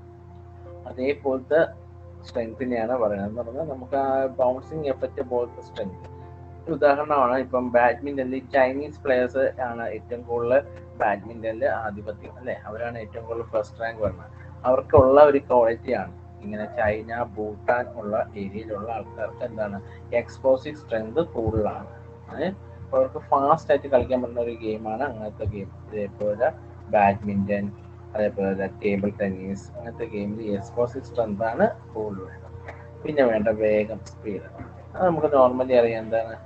അതേപോലത്തെ സ്ട്രെങ്തിനെയാണ് പറയുന്നത് എന്ന് പറഞ്ഞാൽ നമുക്ക് ആ ബൗൺസിങ് എഫക്റ്റ് പോലത്തെ സ്ട്രെങ്ത് ഉദാഹരണമാണ് ഇപ്പം ബാഡ്മിന്റണിൽ ചൈനീസ് പ്ലേയേഴ്സ് ആണ് ഏറ്റവും കൂടുതൽ ബാഡ്മിന്റണിൽ ആധിപത്യം അല്ലെ അവരാണ് ഏറ്റവും കൂടുതൽ ഫസ്റ്റ് റാങ്ക് വരുന്നത് അവർക്കുള്ള ഒരു ക്വാളിറ്റിയാണ് ഇങ്ങനെ ചൈന ഭൂട്ടാൻ ഉള്ള ഏരിയയിലുള്ള ആൾക്കാർക്ക് എന്താണ് എക്സ്പ്ലോസീവ് സ്ട്രെങ്ത് കൂടുതലാണ് ഏഹ് അപ്പൊ അവർക്ക് ഫാസ്റ്റ് ആയിട്ട് കളിക്കാൻ പറ്റുന്ന ഒരു ഗെയിമാണ് അങ്ങനത്തെ ഗെയിം ഇതേപോലെ ബാഡ്മിന്റൺ അതേപോലെ ടേബിൾ ടെന്നീസ് അങ്ങനത്തെ ഗെയിമിൽ എക്സ്പ്ലോസീവ് സ്ട്രെങ്ത് ആണ് കൂടുതൽ വേണ്ടത് പിന്നെ വേണ്ട വേഗം സ്പീഡ് അത് നമുക്ക് നോർമലി അറിയാം എന്താണ്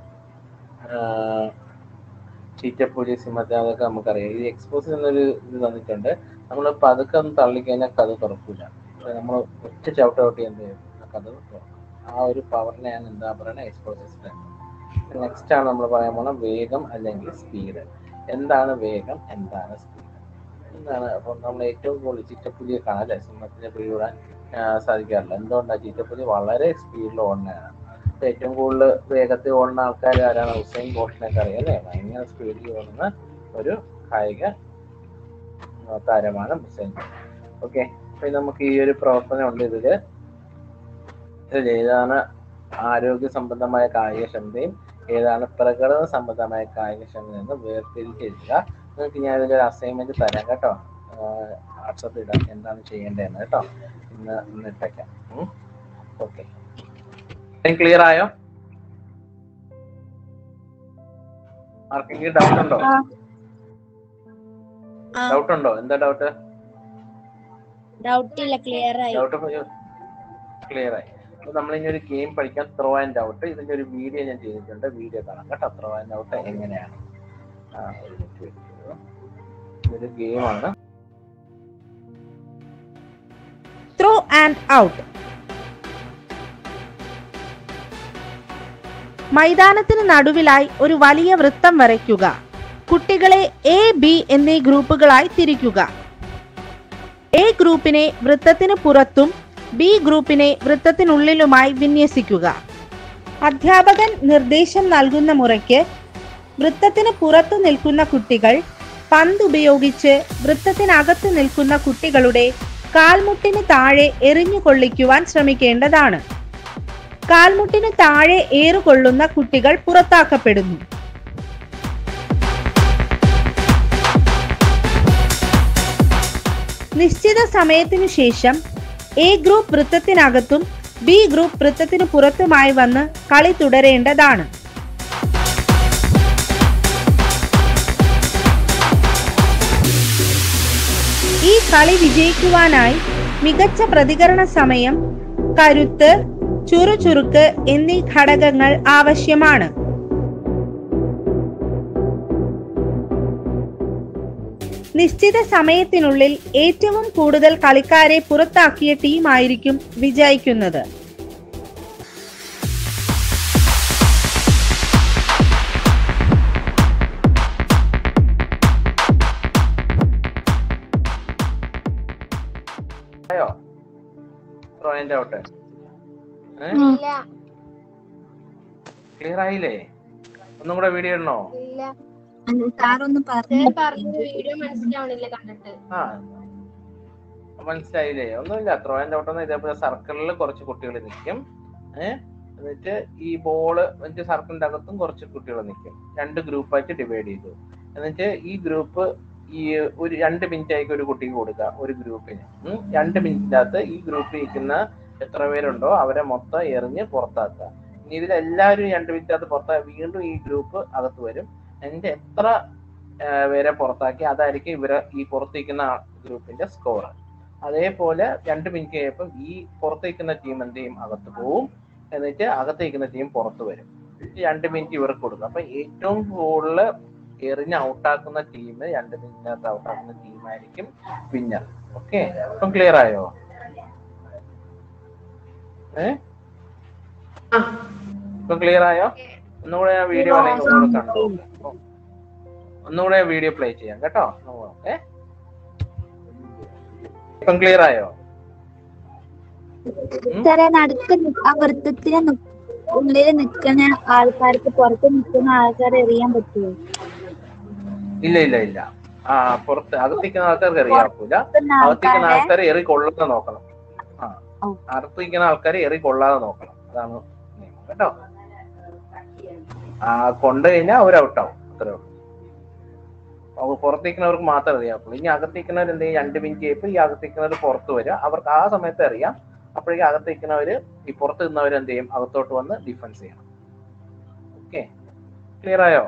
ചീറ്റപ്പൂലി സിമത്തെ അതൊക്കെ നമുക്കറിയാം ഈ എക്സ്പോസ് എന്നൊരു ഇത് തന്നിട്ടുണ്ട് നമ്മൾ പതുക്കെ ഒന്ന് തള്ളിക്കഴിഞ്ഞാൽ കഥ തുറക്കൂല പക്ഷെ നമ്മൾ ഒറ്റ ചവിട്ട് ചവിട്ടി എന്ത് ചെയ്യും നമുക്കത് തുറക്കും. ആ ഒരു പവറിനെയാണ് എന്താ പറയുന്നത് എക്സ്പ്ലോസീവ് സ്ട്രെങ്ത് നെക്സ്റ്റ് ആണ് നമ്മൾ പറയാൻ പോണ വേഗം അല്ലെങ്കിൽ സ്പീഡ് എന്താണ് വേഗം എന്താണ് സ്പീഡ് എന്താണ് അപ്പോൾ നമ്മൾ ഏറ്റവും കൂടുതൽ ചിറ്റപ്പുലിയെ കാണാം അല്ലെ സിംഹത്തിനെ പിടികൂടാൻ ആ, സാധിക്കാറില്ല എന്തുകൊണ്ടാണ് ചിറ്റപ്പുലി വളരെ സ്പീഡിൽ ഓടുന്നതാണ് ഇപ്പൊ ഏറ്റവും കൂടുതൽ വേഗത്തിൽ ഓടുന്ന ആൾക്കാർ ആരാണ് ഹുസൈൻ ബോൾട്ടിനൊക്കെ അറിയാം അല്ലേ ഭയങ്കര സ്പീഡിൽ ഓടുന്ന ഒരു കായിക ആ, താരമാണ് ഹുസൈൻ ഓക്കെ അപ്പൊ നമുക്ക് ഈ ഒരു പ്രവർത്തനം ഉണ്ട് ഇതില് ഇതിൽ ഏതാണ് ആരോഗ്യ സംബന്ധമായ കായികക്ഷമതയും ഏതാണ് പ്രകടന സംബന്ധമായ കായികക്ഷമത എന്ന് വേർതിരിച്ച് എഴുതുക നിങ്ങൾക്ക് ഞാൻ ഇതിലൊരു അസൈൻമെന്റ് തരാം കേട്ടോ വാട്സപ്പ് ഇടാം എന്താണ് ചെയ്യേണ്ടതെന്ന് കേട്ടോ ഇന്ന് ഇന്ന് ഇട്ടേക്കാം ഓക്കെ ക്ലിയർ ആയോ ആർക്കെങ്കിലും ഡൗട്ട് ഉണ്ടോ ആ. ആ ഡൗട്ട് ഉണ്ടോ എന്താ ഡൗട്ട് ഡൗട്ട് ഇല്ല ക്ലിയർ ആയി ഡൗട്ട് ക്ലിയർ ആയി അപ്പൊ നമ്മൾ ഇനി ഒരു ഗെയിം പഠിക്കാൻ ത്രോ ആൻഡ് ഔട്ട് ഇതിന്റെ ഒരു വീഡിയോ ഞാൻ ചെയ്തിട്ടുണ്ട് വീഡിയോ കാണാം കേട്ടോ ത്രോ ആൻഡ് ഔട്ട് എങ്ങനെയാണ് ആ, ഒരു minute wait ചെയ്യൂ. ഇതൊരു ഗെയിമാണ് ത്രോ ആൻഡ് ഔട്ട് മൈതാനത്തിന് നടുവിലായി ഒരു വലിയ വൃത്തം വരയ്ക്കുക കുട്ടികളെ എ ബി എന്നീ ഗ്രൂപ്പുകളായി തിരിക്കുക എ ഗ്രൂപ്പിനെ വൃത്തത്തിന് പുറത്തും ബി ഗ്രൂപ്പിനെ വൃത്തത്തിനുള്ളിലുമായി വിന്യസിക്കുക അധ്യാപകൻ നിർദ്ദേശം നൽകുന്ന മുറയ്ക്ക് വൃത്തത്തിന് പുറത്തു നിൽക്കുന്ന കുട്ടികൾ പന്ത് ഉപയോഗിച്ച് വൃത്തത്തിനകത്ത് നിൽക്കുന്ന കുട്ടികളുടെ കാൽമുട്ടിന് താഴെ എറിഞ്ഞു കൊള്ളിക്കുവാൻ ശ്രമിക്കേണ്ടതാണ് കാൽമുട്ടിന് താഴെ ഏറുകൊള്ളുന്ന കുട്ടികൾ പുറത്താക്കപ്പെടുന്നു നിശ്ചിത സമയത്തിനു ശേഷം എ ഗ്രൂപ്പ് വൃത്തത്തിനകത്തും ബി ഗ്രൂപ്പ് വൃത്തത്തിന് പുറത്തുമായി വന്ന് കളി തുടരേണ്ടതാണ് ഈ കളി വിജയിക്കുവാനായി മികച്ച പ്രതികരണ സമയം കരുത്ത് ചുറുചുറുക്ക് എന്നീ ഘടകങ്ങൾ ആവശ്യമാണ് നിശ്ചിത സമയത്തിനുള്ളിൽ ഏറ്റവും കൂടുതൽ കളിക്കാരെ പുറത്താക്കിയ ടീമായിരിക്കും വിജയിക്കുന്നത് ആയോ ത്രോ ആൻഡ് ഔട്ട് ഇല്ല ക്ലിയർ ആയില്ലേ ഒന്നും കൂടെ വീഡിയോ ഇടണോ ഇല്ല സാറൊന്ന് പറഞ്ഞു സാർ പറഞ്ഞ വീഡിയോ മനസ്സിലാവണില്ല കണ്ടിട്ട് ആ മനസ്സിലായില്ലേ ഒന്നുമില്ല ത്രോ ആൻഡ് ഔട്ട് എന്ന് ഇതേപോലെ സർക്കിളിൽ കുറച്ച് കുട്ടികൾ നിൽക്കും ഏഹ് എന്നിട്ട് ഈ ബോള് എന്നിട്ട് സർക്കിളിന്റെ അകത്തും കുറച്ച് കുട്ടികൾ നിൽക്കും രണ്ട് ഗ്രൂപ്പായിട്ട് ഡിവൈഡ് ചെയ്തു എന്നിട്ട് ഈ ഗ്രൂപ്പ് ഈ ഒരു രണ്ട് മിനിറ്റ് ആയിരിക്കും ഒരു കുട്ടിക്ക് കൊടുക്കുക ഒരു ഗ്രൂപ്പിന് ഉം. രണ്ട് മിനിറ്റിനകത്ത് ഈ ഗ്രൂപ്പിൽ ഇരിക്കുന്ന എത്ര പേരുണ്ടോ അവരെ മൊത്തം എറിഞ്ഞ് പുറത്താക്കുക ഇനി ഇതിലെല്ലാവരും രണ്ട് മിനിറ്റിനകത്ത് പുറത്താക്കി വീണ്ടും ഈ ഗ്രൂപ്പ് അകത്ത് വരും എന്നിട്ട് എത്ര ആ, പേരെ പുറത്താക്കി അതായിരിക്കും ഇവരെ ഈ പുറത്തേക്കുന്ന ഗ്രൂപ്പിന്റെ സ്കോർ അതേപോലെ രണ്ട് മിനിറ്റ് കഴിയുമ്പോൾ ഈ പുറത്തേക്കുന്ന ടീം എന്ത് ചെയ്യും അകത്ത് പോവും എന്നിട്ട് അകത്തേക്കുന്ന ടീം പുറത്ത് വരും ഈ രണ്ട് മിനിറ്റ് ഇവർക്ക് കൊടുക്കും അപ്പൊ ഏറ്റവും കൂടുതൽ എറിഞ്ഞ് ഔട്ടാക്കുന്ന ടീം രണ്ട് മിനിറ്റിനകത്ത് ഔട്ടാക്കുന്ന ടീമായിരിക്കും വിന്നർ ഓക്കെ ഇപ്പം ക്ലിയർ ആയോ ഏ ഇപ്പൊ ക്ലിയർ ആയോ ഒന്നുകൂടെ ഞാൻ വീഡിയോ വേണമെങ്കിൽ ഒന്നുകൂടെ കണ്ടു നോക്കാം. ഒന്നുകൂടെ വീഡിയോ പ്ലേ ചെയ്യാം കേട്ടോ ഏ ഇപ്പം ക്ലിയർ ആയോ ഉം? സാറേ നടുക്ക് നി- ആ വൃത്തത്തിന് നി- ഉള്ളില് നിക്കുന്ന ആൾക്കാർക്ക് പുറത്ത് നിൽക്കുന്ന ആൾക്കാരെ എറിയാൻ പറ്റുമോ ഇല്ല ഇല്ല ഇല്ല ആ പുറത്ത് അകത്തിരിക്കുന്ന ആൾക്കാർക്ക് എറിയാക്കൂല നിൽക്കുന്ന അകത്തിരിക്കുന്ന ആൾക്കാരെ ആൾക്കാരെ എറി കൊള്ളാതെ നോക്കണം ആ ഓ. അകത്തിരിക്കുന്ന ആൾക്കാരെ എറി കൊള്ളാതെ നോക്കണം അതാണ് നിയമം കേട്ടോ ആ കൊണ്ടു കഴിഞ്ഞാൽ അവർ ഔട്ടാവും അത്രേ ഉള്ളൂ അപ്പൊ പുറത്തേക്കുന്നവർക്ക് മാത്രമേ അറിയാവുള്ളൂ ഇനി അകത്തേക്കുന്നവർ എന്ത് ചെയ്യും രണ്ട് മിനിറ്റ് കഴിയുമ്പോൾ ഈ അകത്തേക്കുന്നവർ പുറത്ത് വരിക അവർക്ക് ആ സമയത്ത് അറിയാം അപ്പോഴേക്കും അകത്തേക്കുന്നവര് ഈ പുറത്ത് നിന്നവർ എന്ത് ചെയ്യും അകത്തോട്ട് വന്ന് ഡിഫൻസ് ചെയ്യണം ഓക്കെ ക്ലിയർ ആയോ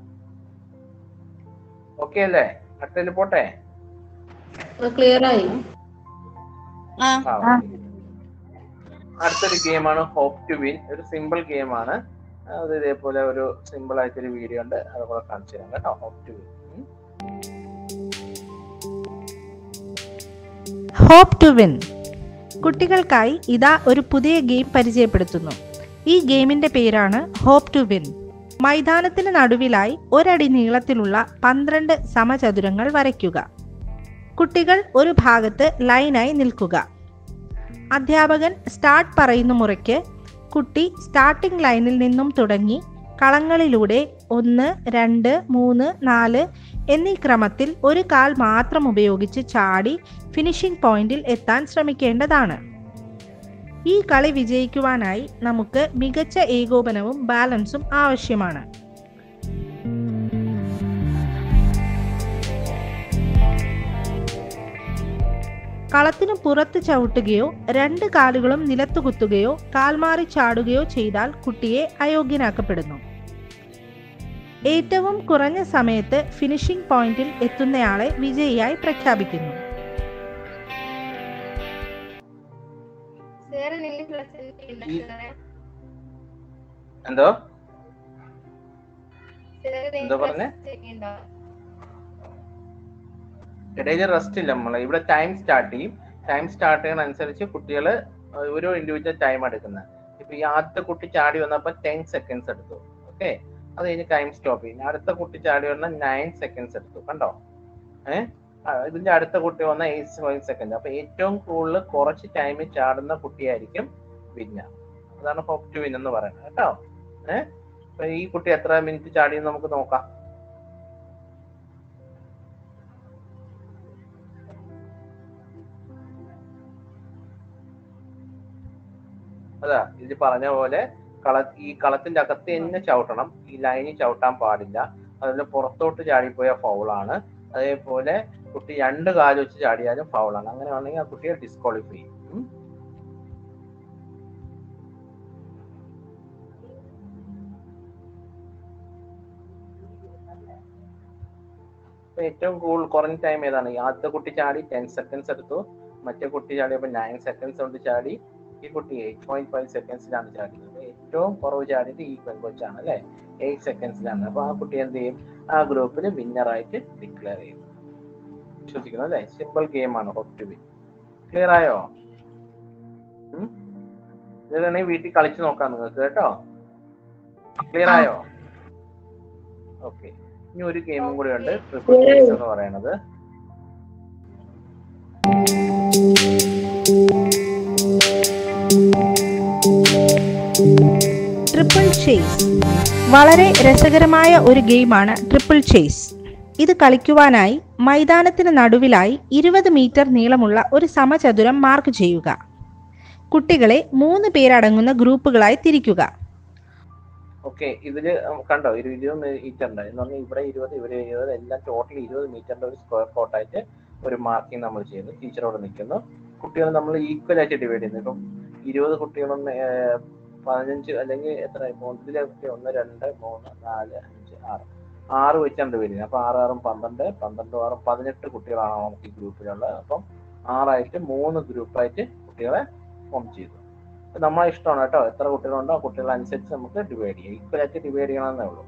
ഓക്കെ അല്ലേ അടുത്തതിൽ പോട്ടെ ക്ലിയർ ആയി ആ, okay. അടുത്തൊരു ഗെയിമാണ് ഹോപ്പ് ടു വിൻ ഒരു സിമ്പിൾ ഗെയിമാണ് അത് ഇതേപോലെ ഒരു സിമ്പിൾ ആയിട്ടൊരു വീഡിയോ ഉണ്ട് അത് കൂടെ കാണിച്ചു തരാം കേട്ടോ hop to win hop to win കുട്ടികൾക്കായി ഇതാ ഒരു പുതിയ ഗെയിം പരിചയപ്പെടുത്തുന്നു ഈ ഗെയിമിന്റെ പേരാണ് ഹോപ്പ് ടു വിൻ മൈതാനത്തിന് നടുവിലായി ഒരടി നീളത്തിലുള്ള പന്ത്രണ്ട് സമചതുരങ്ങൾ വരയ്ക്കുക കുട്ടികൾ ഒരു ഭാഗത്ത് ലൈനായി നിൽക്കുക അധ്യാപകൻ സ്റ്റാർട്ട് പറയുന്ന മുറയ്ക്ക് കുട്ടി സ്റ്റാർട്ടിംഗ് ലൈനിൽ നിന്നും തുടങ്ങി കളങ്ങളിലൂടെ ഒന്ന് രണ്ട് മൂന്ന് നാല് എന്നീ ക്രമത്തിൽ ഒരു കാൽ മാത്രം ഉപയോഗിച്ച് ചാടി ഫിനിഷിംഗ് പോയിന്റിൽ എത്താൻ ശ്രമിക്കേണ്ടതാണ് ഈ കളി വിജയിക്കുവാനായി നമുക്ക് മികച്ച ഏകോപനവും ബാലൻസും ആവശ്യമാണ് കളത്തിനു പുറത്ത് ചവിട്ടുകയോ രണ്ട് കാലുകളും നിലത്തു കുത്തുകയോ കാൽമാറി ചാടുകയോ ചെയ്താൽ കുട്ടിയെ അയോഗ്യനാക്കപ്പെടുന്നു ഏറ്റവും കുറഞ്ഞ സമയത്ത് ഫിനിഷിംഗ് പോയിന്റിൽ എത്തുന്നയാളെ വിജയിയായി പ്രഖ്യാപിക്കുന്നു സാറ് നിങ്ങൾ ക്ലാസ്സിൽ ഉണ്ടോ ഈ- സാറേ? എന്തോ സാറ് നിങ്ങൾ എന്താ പറഞ്ഞേ? ക്ലാസ്സിൽ ചെയ്യുന്നുണ്ടോ? ഇടയിൽ റെസ്റ്റ് ഇല്ല നമ്മളെ ഇവിടെ ടൈം സ്റ്റാർട്ട് ചെയ്യും ടൈം സ്റ്റാർട്ട് ചെയ്യുന്ന അനുസരിച്ച് കുട്ടികൾ ഒരു ഇൻഡിവിജ്വൽ ടൈം എടുക്കുന്നത് ഇപ്പൊ ഈ ആദ്യത്തെ കുട്ടി ചാടി വന്നപ്പോ ടെൻ സെക്കൻഡ്സ് എടുത്തു ഓക്കെ അത് കഴിഞ്ഞ് ടൈം സ്റ്റോപ്പ് ചെയ്യും അടുത്ത കുട്ടി ചാടി വന്ന നയൻ സെക്കൻഡ്സ് എടുത്തു കണ്ടോ ഏഹ് ഇതിന്റെ അടുത്ത കുട്ടി വന്ന എയ്റ്റ് ഫൈവ് സെക്കൻഡ് അപ്പൊ ഏറ്റവും കൂടുതൽ കുറച്ച് ടൈമിൽ ചാടുന്ന കുട്ടിയായിരിക്കും വിന്ന അതാണ് ഹോപ്പ് ടു വിൻ എന്ന് പറയുന്നത് കേട്ടോ ഏഹ് അപ്പൊ ഈ കുട്ടി എത്ര മിനിറ്റ് ചാടിയെന്ന് നമുക്ക് നോക്കാം അതാ ഇത് പറഞ്ഞ പോലെ കള ഈ കളത്തിന്റെ അകത്ത് തന്നെ ചവിട്ടണം ഈ ലൈനിൽ ചവിട്ടാൻ പാടില്ല അതിന് പുറത്തോട്ട് ചാടിപ്പോയ ഫൗളാണ് അതേപോലെ കുട്ടി രണ്ട് കാല് വെച്ച് ചാടിയാലും ഫൗളാണ് അങ്ങനെ ആണെങ്കിൽ ആ കുട്ടിയെ ഡിസ്ക്വാളിഫൈ ചെയ്യും ഉം. ഇപ്പൊ ഏറ്റവും കൂടുതൽ കുറഞ്ഞ ടൈം ഏതാണ് ഈ ആദ്യത്തെ കുട്ടി ചാടി ടെൻ സെക്കൻഡ്സ് എടുത്തു മറ്റേ കുട്ടി ചാടിയപ്പോൾ നയൻ സെക്കൻഡ്സ് കൊണ്ട് ചാടി ഈ കുട്ടി എയ്റ്റ് പോയിന്റ് ഫൈവ് സെക്കൻഡ്സിലാണ് ചാടിയത് ഏറ്റവും കുറവ് ചാടിയത് ഈ പെൺകൊച്ചാണ് അല്ലെ എയ്റ്റ് സെക്കൻഡ്സിലാണ് അപ്പൊ ആ കുട്ടി എന്ത് ചെയ്യും ആ ഗ്രൂപ്പിൽ വിന്നറായിട്ട് ഡിക്ലെയർ ചെയ്യും വിശ്വസിക്കുന്നു അല്ലെ സിമ്പിൾ ഗെയിമാണ് ഹോപ്പ് ടു വിൻ ക്ലിയർ ആയോ ഉം? ഇത് വേണമെങ്കിൽ വീട്ടിൽ കളിച്ചു നോക്കാം നിങ്ങൾക്ക് കേട്ടോ ക്ലിയർ ആയോ ഓക്കെ ഇനി ഒരു ഗെയിമും കൂടി ഉണ്ട് ട്രിപ്പിൾ ചേസ് എന്ന് പറയുന്നത് ട്രിപ്പിൾ ചേസ് വളരെ രസകരമായ ഒരു ഗെയിമാണ് ട്രിപ്പിൾ ചേസ് ഇത് കളിക്കുവാനായി മൈതാനത്തിന് നടുവിലായി ഇരുപത് മീറ്റർ നീളമുള്ള ഒരു സമചതുരം മാർക്ക് ചെയ്യുക കുട്ടികളെ മൂന്ന് പേരടങ്ങുന്ന ഗ്രൂപ്പുകളായി തിരിക്കുക ഓക്കെ ഇതില് കണ്ടോ ഒരു ഇരുപത് മീറ്റർ ഉണ്ട് എന്ന് പറഞ്ഞാൽ ഇവിടെ ഇരുപത് ഇവിടെ ഇരുപത് എല്ലാം ടോട്ടൽ ഇരുപത് മീറ്ററിന്റെ ഒരു സ്ക്വയർ കോട്ടായിട്ട് ഒരു മാർക്കിംഗ് നമ്മൾ ചെയ്യുന്നു ടീച്ചറോട് നിൽക്കുന്നു കുട്ടികൾ നമ്മൾ ഈക്വൽ ആയിട്ട് ഡിവൈഡ് ചെയ്യുന്നു ഇപ്പം ഇരുപത് കുട്ടികളൊന്ന് പതിനഞ്ച് അല്ലെങ്കിൽ എത്ര ഇപ്പോൾ ഇതിലൊക്കെ ഒന്ന് രണ്ട് മൂന്ന് നാല് അഞ്ച് ആറ് ആറ് വെച്ചാണ് ഡിവൈഡ് ചെയ്യുന്നത് അപ്പൊ ആറ് ആറും പന്ത്രണ്ട് പന്ത്രണ്ടും ആറും പതിനെട്ട് കുട്ടികളാണ് നമുക്ക് ഈ ഗ്രൂപ്പിലുള്ളത് അപ്പം ആറായിട്ട് മൂന്ന് ഗ്രൂപ്പായിട്ട് കുട്ടികളെ ഫോം ചെയ്തു അപ്പൊ നമ്മളെ ഇഷ്ടമാണ് കേട്ടോ എത്ര കുട്ടികളുണ്ടോ ആ കുട്ടികളനുസരിച്ച് നമുക്ക് ഡിവൈഡ് ചെയ്യാം ഈക്വൽ ആയിട്ട് ഡിവൈഡ് ചെയ്യണമെന്നേ ഉള്ളൂ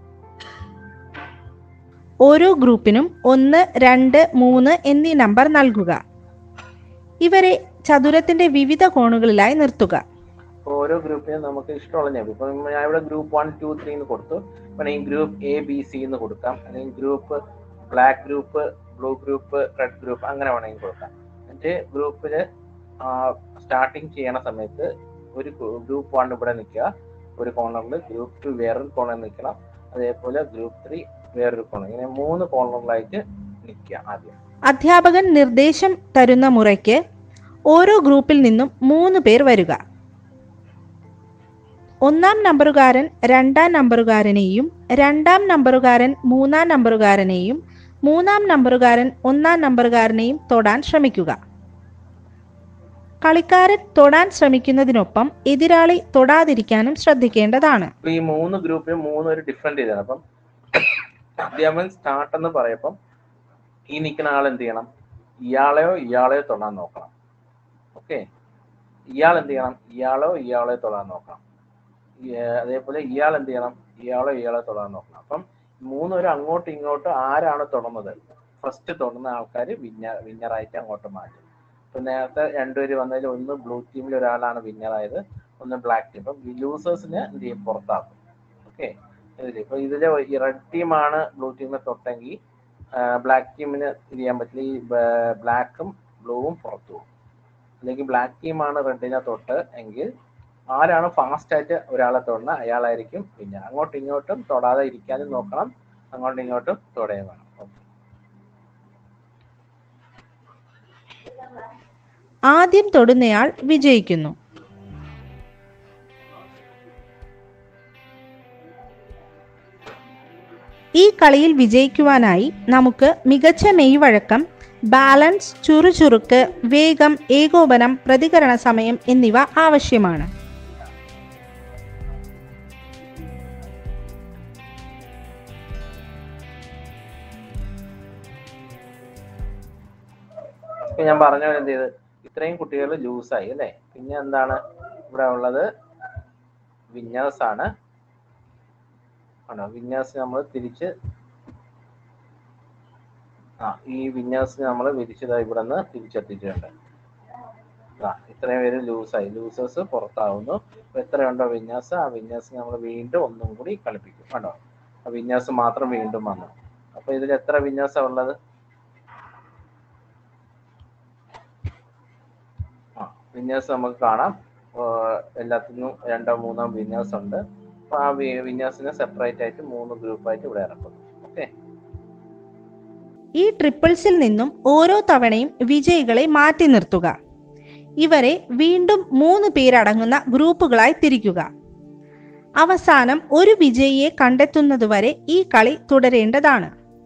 ഓരോ ഗ്രൂപ്പിനും ഒന്ന് രണ്ട് മൂന്ന് എന്നീ നമ്പർ നൽകുക ഇവരെ ചതുരത്തിന്റെ വിവിധ കോണുകളിലായി നിർത്തുക അപ്പൊ ഓരോ ഗ്രൂപ്പിനും നമുക്ക് ഇഷ്ടമുള്ള നമ്പർ ഇപ്പൊ ഞാൻ ഇവിടെ ഗ്രൂപ്പ് വൺ ടു ത്രീ എന്ന് കൊടുത്തു വേണമെങ്കിൽ ഗ്രൂപ്പ് എ ബി സി എന്ന് കൊടുക്കാം അല്ലെങ്കിൽ group black group blue group red group അങ്ങനെ വേണമെങ്കിൽ കൊടുക്കാം എന്നിട്ട് ഗ്രൂപ്പില് സ്റ്റാർട്ടിങ് ചെയ്യണ സമയത്ത് ഒരു ഗ്രൂപ്പ് വൺ ഇവിടെ നിൽക്കുക ഒരു കോർണറിൽ ഗ്രൂപ്പ് ടു വേറൊരു കോർണറിൽ നിൽക്കണം അതേപോലെ ഗ്രൂപ്പ് ത്രീ വേറൊരു കോർണർ ഇങ്ങനെ മൂന്ന് കോർണറിലായിട്ട് നിൽക്കുക ആദ്യം അധ്യാപകൻ നിർദ്ദേശം തരുന്ന മുറയ്ക്ക് ഓരോ ഗ്രൂപ്പിൽ നിന്നും മൂന്ന് പേർ വരിക ഒന്നാം നമ്പറുകാരൻ രണ്ടാം നമ്പറുകാരനെയും രണ്ടാം നമ്പറുകാരൻ മൂന്നാം നമ്പറുകാരനെയും മൂന്നാം നമ്പറുകാരൻ ഒന്നാം നമ്പറുകാരനെയും തൊടാൻ ശ്രമിക്കുക കളിക്കാരൻ തൊടാൻ ശ്രമിക്കുന്നതിനൊപ്പം എതിരാളി തൊടാതിരിക്കാനും ശ്രദ്ധിക്കേണ്ടതാണ് അപ്പൊ ഈ മൂന്ന് ഗ്രൂപ്പിലും മൂന്ന് ഒരു ഡിഫറെന്റ് ചെയ്താണ് അപ്പം അധ്യാപകൻ സ്റ്റാർട്ട് എന്ന് പറയപ്പം ഈ നിൽക്കുന്ന ആൾ എന്ത് ചെയ്യണം ഇയാളെയോ ഇയാളെയോ തൊടാൻ നോക്കണം ഓക്കെ ഇയാൾ എന്ത് ചെയ്യണം ഇയാളോ ഇയാളെ തൊടാൻ നോക്കണം ഈ, ഏർ, അതേപോലെ ഇയാൾ എന്ത് ചെയ്യണം ഇയാളോ ഇയാളെ തൊടാൻ നോക്കണം അപ്പം മൂന്നുപേരും അങ്ങോട്ടും ഇങ്ങോട്ടും ആരാണ് തൊടുന്നത് ഫസ്റ്റ് തൊടുന്ന ആൾക്കാർ വിന്നർ വിന്നറായിട്ട് അങ്ങോട്ട് മാറ്റും ഇപ്പൊ നേരത്തെ രണ്ടുപേര് വന്നതിൽ ഒന്ന് ബ്ലൂ ടീമിൽ ഒരാളാണ് വിന്നർ ആയത് ഒന്ന് ബ്ലാക്ക് ടീം അപ്പം ലൂസേഴ്സിന് എന്ത് ചെയ്യും പുറത്താക്കും ഓക്കെ ഇതില് ഇപ്പൊ ഇതില് റെഡ് ടീമാണ് ബ്ലൂ ടീമിനെ തൊട്ടെങ്കിൽ ബ്ലാക്ക് ടീമിന് ഇത് ചെയ്യാൻ പറ്റില്ല ഈ ബ്ലാക്കും ബ്ലൂവും പുറത്തു പോകും അല്ലെങ്കിൽ ബ്ലാക്ക് ടീമാണ് റെഡിനെ തൊട്ട് എങ്കിൽ ആരാണ് ഫാസ്റ്റ് ആയിട്ട് ഒരാളെ തൊടുന്നത് അയാളായിരിക്കും പിന്നെ അങ്ങോട്ടും ഇങ്ങോട്ടും തൊടാതെ ഇരിക്കാനും നോക്കണം അങ്ങോട്ടും ഇങ്ങോട്ടും തൊടുകയും വേണം Okay. ആദ്യം തൊടുന്നയാൾ വിജയിക്കുന്നു ഈ കളിയിൽ വിജയിക്കുവാനായി നമുക്ക് മികച്ച മെയ്വഴക്കം ബാലൻസ് ചുറുചുറുക്ക് വേഗം ഏകോപനം പ്രതികരണ സമയം എന്നിവ ആവശ്യമാണ് ഇപ്പൊ ഞാൻ പറഞ്ഞ പോലെ എന്ത് ചെയ്ത് ഇത്രയും കുട്ടികൾ ലൂസായി അല്ലേ പിന്നെ എന്താണ് ഇവിടെ ഉള്ളത് വിന്നേഴ്സ് ആണ് ആണോ വിന്നേഴ്സ് നമ്മൾ തിരിച്ച് ആ ഈ വിന്നേഴ്സ് നമ്മൾ വിരിച്ചത് ഇവിടെ നിന്ന് തിരിച്ചെത്തിച്ചിട്ടുണ്ട് ആ ഇത്രയും പേര് ലൂസായി ലൂസേഴ്സ് പുറത്താവുന്നു അപ്പൊ എത്രയുണ്ടോ വിന്നേഴ്സ് ആ വിന്നേഴ്സ് നമ്മൾ വീണ്ടും ഒന്നും കൂടി കളിപ്പിക്കും കണ്ടോ ആ വിന്നേഴ്സ് മാത്രം വീണ്ടും വന്നു അപ്പൊ ഇതിൽ എത്ര വിന്നേഴ്സാണ് ഉള്ളത് ആ വിന്നേഴ്സ് നമുക്ക് കാണാം ആഹ് എല്ലാത്തിനും രണ്ടോ മൂന്നോ വിന്നേഴ്സ് ഉണ്ട് അപ്പൊ ആ വിന്നേഴ്സിനെ സെപ്പറേറ്റ് ആയിട്ട് മൂന്ന് ഗ്രൂപ്പായിട്ട് ഇവിടെ ഇറക്കുന്നു ഓക്കെ ഈ ട്രിപ്പിൾസിൽ നിന്നും ഓരോ തവണയും വിജയികളെ മാറ്റി നിർത്തുക ഇവരെ വീണ്ടും മൂന്ന് പേരടങ്ങുന്ന ഗ്രൂപ്പുകളായി തിരിക്കുക അവസാനം ഒരു വിജയിയെ കണ്ടെത്തുന്നതുവരെ ഈ കളി തുടരേണ്ടതാണ്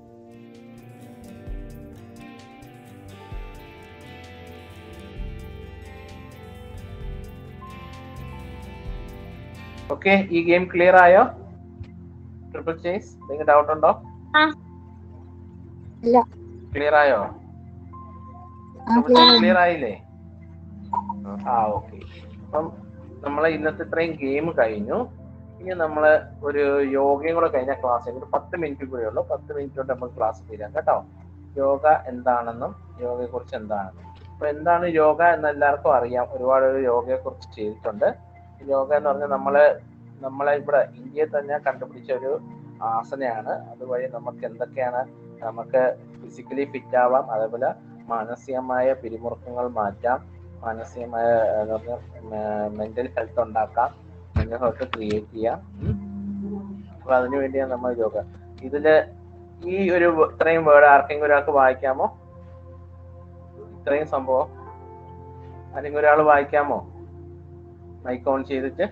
ഓക്കെ ഈ ഗെയിം ക്ലിയർ ആയോ ട്രിപ്പിൾ ചേസ് എന്തെങ്കിലും ഡൗട്ട് ഉണ്ടോ ആ. ഇല്ല. ക്ലിയർ ആയോ ആ, clear ആണ്. ക്ലിയർ ആയില്ലേ ആ ഓക്കെ അപ്പം നമ്മളെ ഇന്നത്തെ ഇത്രയും ഗെയിം കഴിഞ്ഞു ഇനി നമ്മള് ഒരു യോഗയും കൂടെ കഴിഞ്ഞ ക്ലാസ് ഒരു പത്ത് മിനിറ്റ് കൂടെ ഉള്ളൂ പത്ത് മിനിറ്റ് കൊണ്ട് നമുക്ക് ക്ലാസ് തീരാം കേട്ടോ യോഗ എന്താണെന്നും യോഗയെ കുറിച്ച് എന്താണെന്നും അപ്പൊ എന്താണ് യോഗ എന്ന് എല്ലാവർക്കും അറിയാം ഒരുപാട് യോഗയെ കുറിച്ച് ചെയ്തിട്ടുണ്ട് യോഗ എന്ന് പറഞ്ഞാൽ നമ്മള് നമ്മളെ ഇവിടെ ഇന്ത്യയിൽ തന്നെ കണ്ടുപിടിച്ച ഒരു ആസനയാണ് അതുവഴി നമുക്ക് എന്തൊക്കെയാണ് നമുക്ക് ഫിസിക്കലി ഫിറ്റ് ആവാം അതേപോലെ മാനസികമായ പിരിമുറുക്കങ്ങൾ മാറ്റാം മാനസികമായ മെന്റൽ ഹെൽത്ത് ഉണ്ടാക്കാം മെന്റൽ ഹെൽത്ത് ക്രിയേറ്റ് ചെയ്യാം ഉം. അപ്പൊ അതിനു വേണ്ടിയാണ് നമ്മൾ യോഗ ഇതില് ഈ ഒരു വ- ഇത്രയും വേർഡ് ആർക്കെങ്കിലും ഒരാൾക്ക് വായിക്കാമോ ഇത്രയും സംഭവം ആരെങ്കിലും ഒരാൾ വായിക്കാമോ മൈക്ക് ഓൺ ചെയ്തിട്ട്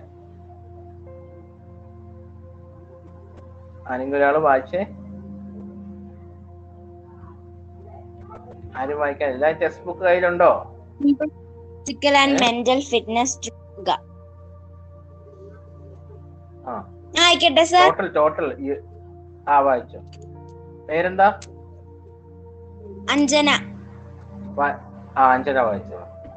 ആരെങ്കിലും ഒരാൾ വായിച്ചേ ആരും വായിക്കാൻ എല്ലാ ടെക്സ്റ്റ് ബുക്ക് കയ്യിലുണ്ടോ Physical and mental fitness to yoga. ആ ആ, ആയിക്കോട്ടെ സർ ടോട്ടൽ ടോട്ടൽ ആ വായിച്ചോ പേരെന്താ അഞ്ജന വാ- ആ അഞ്ജന വായിച്ചോ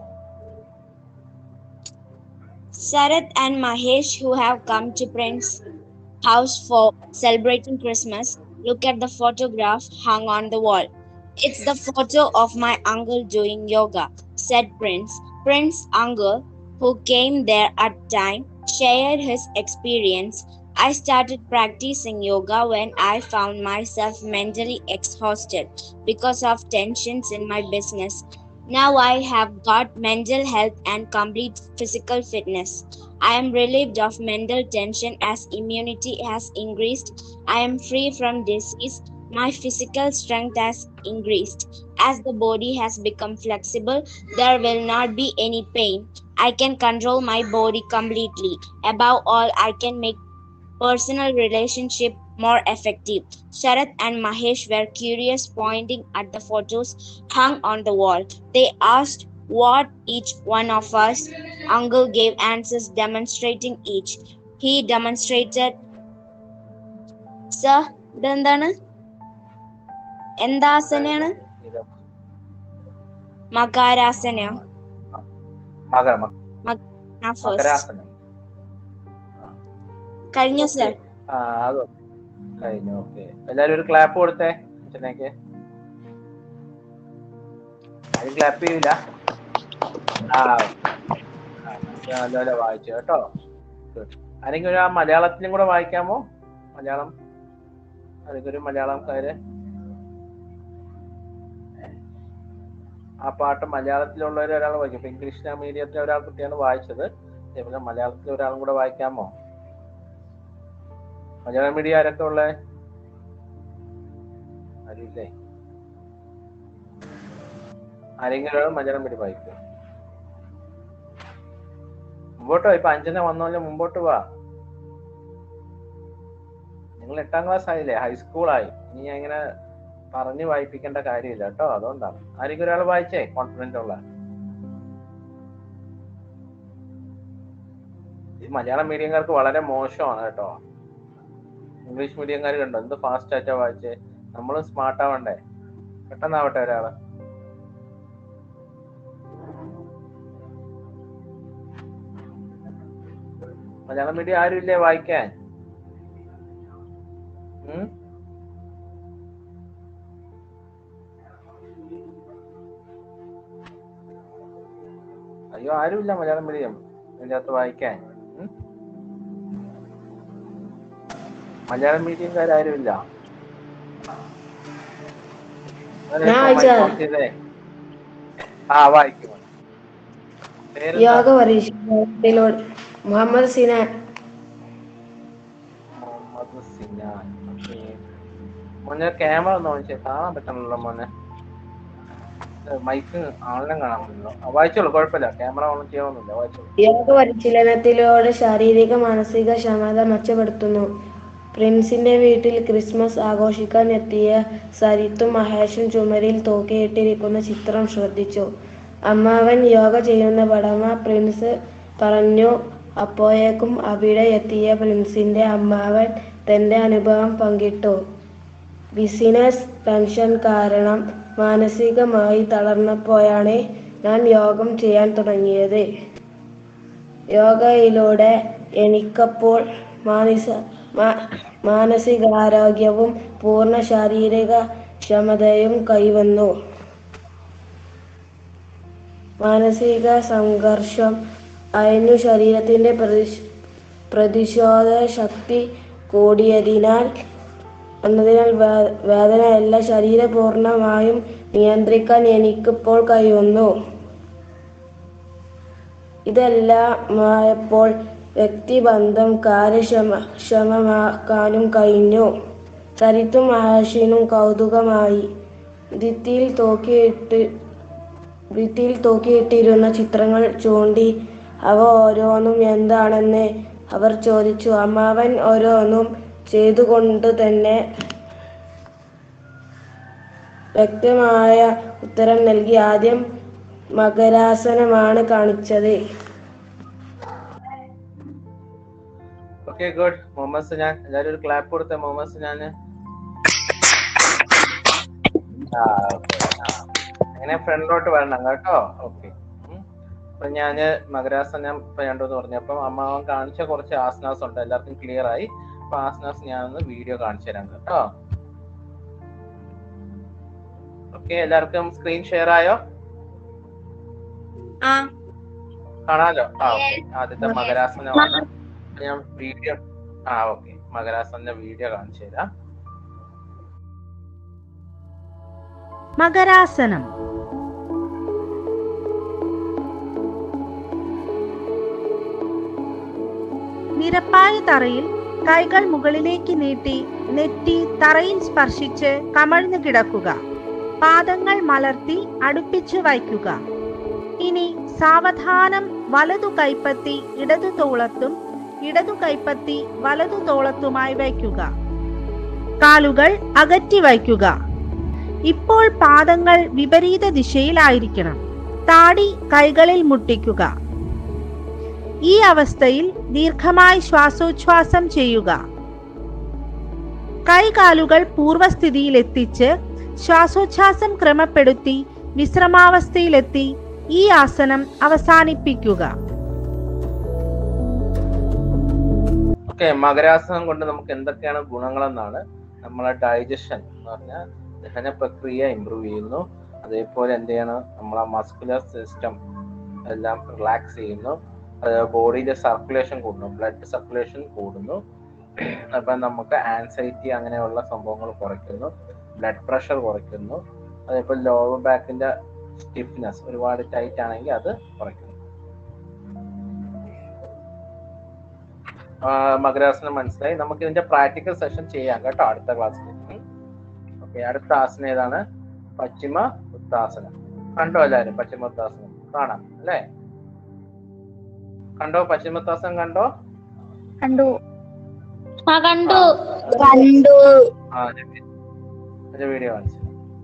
Sarath and Mahesh, who have come to Prince's house for celebrating Christmas, look at the photograph hung on the wall. It's the photo of my uncle doing yoga, said Prince. Prince's uncle, who came there at time, shared his experience. I started practicing yoga when I found myself mentally exhausted because of tensions in my business. Now I have got mental health and complete physical fitness. I am relieved of mental tension as immunity has increased. I am free from disease. My physical strength has increased. As the body has become flexible, there will not be any pain. I can control my body completely. Above all, I can make personal relationship more effective. Sharath and Mahesh were curious, pointing at the photos hung on the wall. They asked what each one of us. Uncle gave answers demonstrating each. He demonstrated. Sir, ഇതെന്താണ് എന്താസനയാണ് ഇത് മകാരാസനയോ മകര ആ first മകരാസനം കഴിഞ്ഞു sir ആ അത് കഴിഞ്ഞു okay എല്ലാരും ഒരു clap കൊടുത്തേ അച്ഛനേക്ക് ആരും ക്ലാപ്പ് ചെയ്യൂല ആ ആ, നല്ലപോലെ വായിച്ചു കേട്ടോ Good. ആരെങ്കിലും ഒരു ആ മലയാളത്തിലും കൂടെ വായിക്കാമോ മലയാളം ആരെങ്കിലും ഒരു മലയാളംകാര് ആ പാട്ട് മലയാളത്തിലുള്ളവർ ഒരാൾ വായിക്കും ഇപ്പൊ ഇംഗ്ലീഷ് മീഡിയത്തിലെ ഒരാൾ കുട്ടിയാണ് വായിച്ചത് അതേപോലെ മലയാളത്തിൽ ഒരാളും കൂടെ വായിക്കാമോ മലയാളം മീഡിയം ആരൊക്കെ ഉള്ളേ അറിയില്ലേ ആരെങ്കിലും ഒരാൾ മലയാളം മീഡിയം വായിക്കും മുമ്പോട്ട് വാ ഇപ്പൊ അഞ്ചന വന്നോലെ മുമ്പോട്ട് വാ നിങ്ങൾ എട്ടാം ക്ലാസ് ആയില്ലേ ഹൈസ്കൂളായി ഇനി ഞാൻ ഇങ്ങനെ പറഞ്ഞു വായിപ്പിക്കേണ്ട കാര്യമില്ല കേട്ടോ അതുകൊണ്ടാണ് ആരെങ്കിലും ഒരാൾ വായിച്ചേ കോൺഫിഡന്റ് ഉള്ള ഈ മലയാളം മീഡിയംകാർക്ക് വളരെ മോശമാണ് കേട്ടോ ഇംഗ്ലീഷ് മീഡിയംകാർ കണ്ടോ എന്ത് ഫാസ്റ്റ് ആയിട്ടാ വായിച്ചേ നമ്മളും സ്മാർട്ട് ആവണ്ടേ പെട്ടെന്നാവട്ടെ ഒരാള് മലയാളം മീഡിയം ആരും ഇല്ലേ വായിക്കാൻ ഉം? അയ്യോ ആരുമില്ല മലയാളം മീഡിയം ഇതിന്റെ അകത്ത് വായിക്കാൻ ഉം? മലയാളം മീഡിയംകാരും ഞാൻ വായിച്ചതാ. ആ വായിക്കും പേരെന്താ? യോഗ പരീക്ഷയിലൂടെ മുഹമ്മദ് സിനാൻ മുഹമ്മദ് സിനാൻ ഓക്കേ. മോനെ ക്യാമറ ഒന്ന് ഓണിച്ചേ കാണാൻ പറ്റണല്ലോ മോനെ ഇത് മൈക്ക് ആളിനെ കാണാൻ പറ്റില്ലോ ആ, വായിച്ചോളൂ കുഴപ്പമില്ല ക്യാമറ ഓൺ ചെയ്യാവുന്നില്ല വായിച്ചോളൂ യോഗ പരിശീലനത്തിലൂടെ ശാരീരിക മാനസിക ക്ഷമത മെച്ചപ്പെടുത്തുന്നു പ്രിൻസിന്റെ വീട്ടിൽ ക്രിസ്മസ് ആഘോഷിക്കാൻ എത്തിയ സരിത്തും മഹേഷും ചുമരിൽ തൂക്കിയിട്ടിരിക്കുന്ന ചിത്രം ശ്രദ്ധിച്ചു അമ്മാവൻ യോഗ ചെയ്യുന്ന പടമ പ്രിൻസ് പറഞ്ഞു അപ്പോഴേക്കും അവിടെ എത്തിയ പ്രിൻസിന്റെ അമ്മാവൻ തന്റെ അനുഭവം പങ്കിട്ടു ബിസിനസ് ടെൻഷൻ കാരണം മാനസികമായി തളർന്നപ്പോഴാണ് ഞാൻ യോഗം ചെയ്യാൻ തുടങ്ങിയത് യോഗയിലൂടെ എനിക്കപ്പോൾ മാനസ മാ- മാനസികാരോഗ്യവും പൂർണ്ണ ശാരീരിക ക്ഷമതയും കൈവന്നു മാനസിക സംഘർഷം അയഞ്ഞു ശരീരത്തിന്റെ പ്രതിഷ് പ്രതിശോധ ശക്തി കൂടിയതിനാൽ എന്നതിനാൽ വേ- വേദനയല്ല ശരീരം പൂർണ്ണമായും നിയന്ത്രിക്കാൻ എനിക്കിപ്പോൾ കഴിയുന്നു ഇതെല്ലാമായപ്പോൾ വ്യക്തിബന്ധം കാര്യക്ഷമ ക്ഷമമാക്കാനും കഴിഞ്ഞു സരിത്തും മഹർഷിനും കൗതുകമായി ഭിത്തിയിൽ തൂക്കിയിട്ട് ഭിത്തിയിൽ തൂക്കിയിട്ടിരുന്ന ചിത്രങ്ങൾ ചൂണ്ടി അവ ഓരോന്നും എന്താണെന്ന് അവർ ചോദിച്ചു അമ്മാവൻ ഓരോന്നും ചെയ്തുകൊണ്ട് തന്നെ വ്യക്തമായ ഉത്തരം നൽകി ആദ്യം മകരാസനമാണ് കാണിച്ചത് ഓക്കെ ഗുഡ് മുഹമ്മദ് സിനാൻ എല്ലാരും ഒരു ക്ലാപ്പ് കൊടുത്ത മുഹമ്മദ് സിനാന് ആ ഓക്കെ അങ്ങനെ ഫ്രണ്ടിലോട്ട് വരണം കേട്ടോ ഓക്കെ അപ്പൊ ഞാന് മകരാസനം ഇപ്പൊ രണ്ടെന്ന് പറഞ്ഞപ്പം അമ്മാവൻ കാണിച്ച കുറച്ച് ആസനാസ് ഉണ്ട് എല്ലാവർക്കും ക്ലിയർ ആയി അപ്പൊ ആസനാസ് ഞാനൊന്ന് വീഡിയോ കാണിച്ചു തരാം കേട്ടോ ഓക്കെ എല്ലാവർക്കും സ്ക്രീൻ ഷെയർ ആയോ ആ കാണാലോ ആ ഓക്കെ ആദ്യത്തെ മകരാസനമാണ് അപ്പൊ ഞാൻ വീഡിയോ ആ ഓക്കെ മകരാസന്റെ വീഡിയോ കാണിച്ചു തരാം മകരാസനം നിരപ്പായ തറയിൽ കൈകൾ മുകളിലേക്ക് നീട്ടി നെറ്റി തറയിൽ സ്പർശിച്ച് കമഴ്ന്നു കിടക്കുക പാദങ്ങൾ മലർത്തി അടുപ്പിച്ചു വയ്ക്കുക ഇനി സാവധാനം വലതു കൈപ്പത്തി ഇടതു തോളത്തും ഇടതു കൈപ്പത്തി വലതു തോളത്തുമായി വയ്ക്കുക കാലുകൾ അകറ്റി വയ്ക്കുക ഇപ്പോൾ പാദങ്ങൾ വിപരീത ദിശയിലായിരിക്കണം താടി കൈകളിൽ മുട്ടിക്കുക ഈ അവസ്ഥയിൽ ദീർഘമായി ശ്വാസോച്ഛ്വാസം ചെയ്യുക കൈകാലുകൾ പൂർവസ്ഥിതിയിൽ എത്തിച്ച് ശ്വാസോച്ഛ്വാസം ക്രമപ്പെടുത്തി വിശ്രമാവസ്ഥയിലെത്തി ഈ ആസനം അവസാനിപ്പിക്കുക ഓക്കെ മകരാസനം കൊണ്ട് നമുക്ക് എന്തൊക്കെയാണ് ഗുണങ്ങളെന്നാണ് നമ്മളെ ഡൈജഷൻ എന്ന് പറഞ്ഞാൽ ദഹന പ്രക്രിയ ഇമ്പ്രൂവ് ചെയ്യുന്നു അതേപോലെ എന്ത് ചെയ്യണം നമ്മളെ മസ്കുലർ സിസ്റ്റം എല്ലാം റിലാക്സ് ചെയ്യുന്നു ബോഡിയിലെ സർക്കുലേഷൻ കൂടുന്നു ബ്ലഡ് സർക്കുലേഷൻ കൂടുന്നു അപ്പം നമുക്ക് ആൻസൈറ്റി അങ്ങനെയുള്ള സംഭവങ്ങൾ കുറയ്ക്കുന്നു ബ്ലഡ് പ്രഷർ കുറയ്ക്കുന്നു അതേപോലെ ലോവർ ബാക്കിന്റെ സ്റ്റിഫ്നെസ് ഒരുപാട് ടൈറ്റ് ആണെങ്കിൽ അത് കുറയ്ക്കുന്നു ആ, മകരാസനം മനസ്സിലായി നമുക്ക് ഇതിന്റെ പ്രാക്ടിക്കൽ സെഷൻ ചെയ്യാം കേട്ടോ അടുത്ത ക്ലാസ്സിൽ ഓക്കെ അടുത്ത ആസനം ഏതാണ് പശ്ചിമ ഉത്താസനം കണ്ടോ എല്ലാവരും പശ്ചിമ ഉത്താസനം കാണാം അല്ലേ കണ്ടോ പശ്ചിമ ഉത്താസനം കണ്ടോ കണ്ടു ആ കണ്ടു കണ്ടു ആ ഒരു വീഡിയോ കാണിച്ചു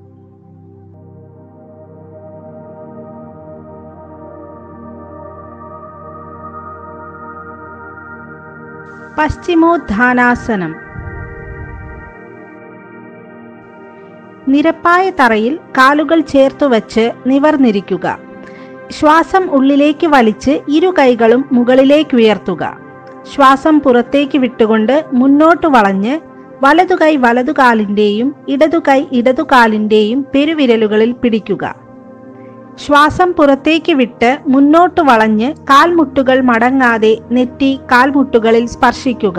പശ്ചിമോത്ഥാനാസനം നിരപ്പായ തറയിൽ കാലുകൾ ചേർത്തു വച്ച് നിവർന്നിരിക്കുക ശ്വാസം ഉള്ളിലേക്ക് വലിച്ച് ഇരു കൈകളും മുകളിലേക്ക് ഉയർത്തുക ശ്വാസം പുറത്തേക്ക് വിട്ടുകൊണ്ട് മുന്നോട്ട് വളഞ്ഞ് വലതുകൈ വലതുകാലിൻ്റെയും ഇടതുകൈ ഇടതുകാലിൻ്റെയും പെരുവിരലുകളിൽ പിടിക്കുക ശ്വാസം പുറത്തേക്ക് വിട്ട് മുന്നോട്ട് വളഞ്ഞ് കാൽമുട്ടുകൾ മടങ്ങാതെ നെറ്റി കാൽമുട്ടുകളിൽ സ്പർശിക്കുക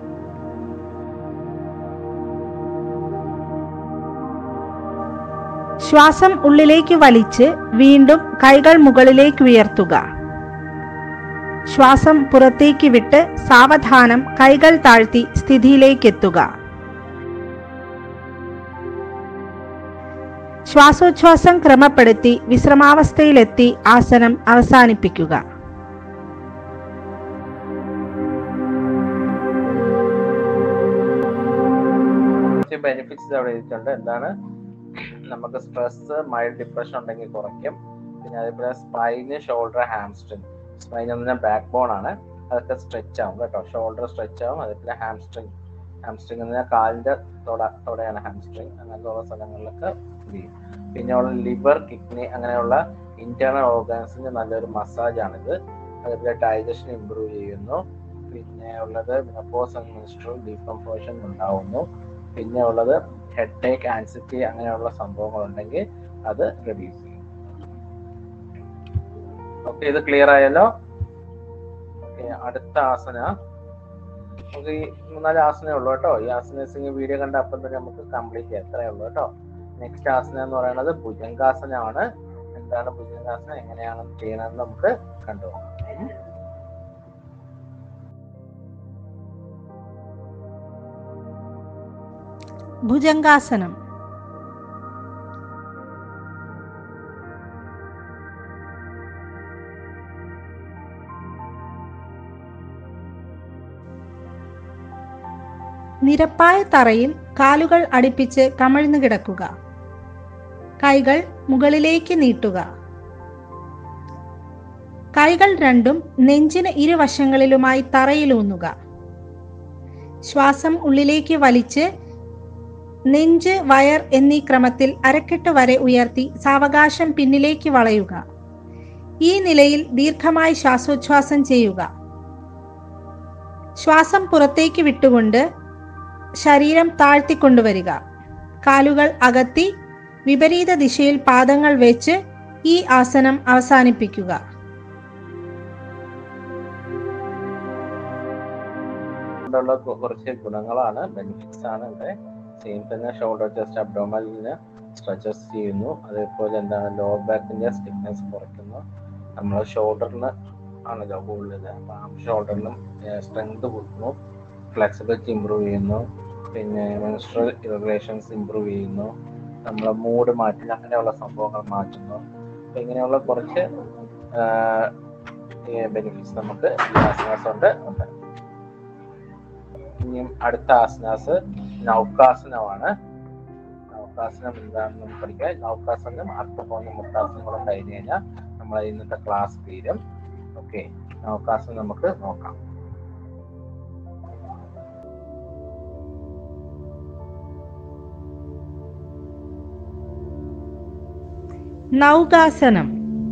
ശ്വാസം ഉള്ളിലേക്ക് വലിച്ച് വീണ്ടും കൈകൾ മുകളിലേക്ക് ഉയർത്തുക ശ്വാസം പുറത്തേക്ക് വിട്ട് സാവധാനം കൈകൾ താഴ്ത്തി സ്ഥിതിയിലേക്കെത്തുക ശ്വാസോച്ഛ്വാസം ക്രമപ്പെടുത്തി വിശ്രമാവസ്ഥയിലെത്തി ആസനം അവസാനിപ്പിക്കുക കുറച്ച് ബെനിഫിറ്റ്സ് അവിടെ എഴുതിയിട്ടുണ്ട് എന്താണ് നമുക്ക് സ്ട്രെസ് മൈൽഡ് ഡിപ്രഷൻ ഉണ്ടെങ്കിൽ കുറയ്ക്കും പിന്നെ അതേപോലെ സ്പൈന് ഷോൾഡർ ഹാംസ്ട്രിങ് സ്പൈൻ എന്ന് പറഞ്ഞാൽ ബാക്ക് ബോൺ ആണ് അതൊക്കെ സ്ട്രെച്ച് ആവും കേട്ടോ ഷോൾഡർ സ്ട്രെച്ച് ആവും അതേപോലെ ഹാംസ്ട്രിങ് ഹാംസ്ട്രിങ് എന്ന് പറഞ്ഞാൽ കാലിന്റെ തൊട തൊടയാണ് ഹാംസ്ട്രിങ് അങ്ങനെയുള്ള സ്ഥലങ്ങളിലൊക്കെ ഇത് ചെയ്യും പിന്നെ ഉള്ള ലിവർ കിഡ്നി അങ്ങനെയുള്ള ഇന്റേണൽ ഓർഗൻസിന് നല്ലൊരു മസാജ് ആണിത് അതേപോലെ ഡൈജഷൻ ഇമ്പ്രൂവ് ചെയ്യുന്നു പിന്നെ ഉള്ളത് മെനപ്പോസ് ആൻഡ് മിനിസ്ട്രൽ ഡീകംപോഷൻ ഉണ്ടാവുന്നു പിന്നെ ഉള്ളത് ഹെഡ് ടേക്ക് ആൻസിറ്റി അങ്ങനെയുള്ള സംഭവങ്ങൾ ഉണ്ടെങ്കിൽ അത് റെഡ്യൂസ് ചെയ്യും ഓക്കെ ഇത് ക്ലിയർ ആയല്ലോ ഓക്കെ അടുത്ത ആസന നമുക്ക് ഈ മൂന്നാല് ആസനേ ഉള്ളൂ കേട്ടോ ഈ ആസന വീഡിയോ കണ്ട അപ്പം തന്നെ നമുക്ക് കംപ്ലീറ്റ് ചെയ്യാം എത്രയേ ഉള്ളൂ കേട്ടോ നെക്സ്റ്റ് ആസന എന്ന് പറയുന്നത് ഭുജംഗാസനമാണ് എന്താണ് ഭുജംഗാസനം എങ്ങനെയാണ് ചെയ്യണമെന്ന് നമുക്ക് കണ്ടുപോകാം ഭുജംഗാസനം നിരപ്പായ തറയിൽ കാലുകൾ അടുപ്പിച്ച് കമഴ്ന്നു കിടക്കുക കൈകൾ മുകളിലേക്ക് നീട്ടുക കൈകൾ രണ്ടും നെഞ്ചിന് ഇരുവശങ്ങളിലുമായി തറയിലൂന്നുക ശ്വാസം ഉള്ളിലേക്ക് വലിച്ച് നെഞ്ച് വയർ എന്നീ ക്രമത്തിൽ അരക്കെട്ട് വരെ ഉയർത്തി സാവകാശം പിന്നിലേക്ക് വളയുക ഈ നിലയിൽ ദീർഘമായി ശ്വാസോച്ഛ്വാസം ചെയ്യുക ശ്വാസം പുറത്തേക്ക് വിട്ടുകൊണ്ട് ശരീരം താഴ്ത്തിക്കൊണ്ടുവരിക കാലുകൾ അകത്തി വിപരീത ദിശയിൽ പാദങ്ങൾ വെച്ച് ഈ ആസനം അവസാനിപ്പിക്കുക കൊണ്ടുള്ള കു- കുറച്ച് ഗുണങ്ങളാണ് ബെനിഫിറ്റ്സ് ആണ് ഇവിടെ സെയിം തന്നെ ഷോൾഡർ ചെസ്റ്റ് അബ്ഡോമലിന് സ്ട്രെച്ചസ് ചെയ്യുന്നു അതേപോലെ എന്താണ് ലോവർ ബാക്കിന്റെ സ്റ്റിഫ്നെസ് കുറയ്ക്കുന്നു നമ്മൾ ഷോൾഡറിന് ആണല്ലോ കൂടുതൽ അപ്പം ആം ഷോൾഡറിനും സ്ട്രെങ്ത് കൂട്ടുന്നു ഫ്ലെക്സിബിലിറ്റി ഇമ്പ്രൂവ് ചെയ്യുന്നു പിന്നെ മെൻസ്ട്രൽ ഇറഗുലേഷൻസ് ഇമ്പ്രൂവ് ചെയ്യുന്നു നമ്മളെ മൂഡ് മാറ്റി അങ്ങനെയുള്ള സംഭവങ്ങൾ മാറ്റുന്നു അപ്പം ഇങ്ങനെയുള്ള കുറച്ച് ബെനിഫിറ്റ്സ് നമുക്ക് ഈ ആസനാസ് കൊണ്ട് ഉണ്ട് ഇനിയും അടുത്ത ആസനാസ് നൗകാസനമാണ് നൗകാസനം എന്താണെന്ന് നമുക്ക് പഠിക്കാം നൗകാസനം അർത്ഥപോന്ന മുട്ടാസനങ്ങളും കഴിഞ്ഞ് കഴിഞ്ഞാൽ നമ്മൾ ഇന്നത്തെ ക്ലാസ് തീരും ഓക്കെ നൗകാസനം നമുക്ക് നോക്കാം നൗകാസനം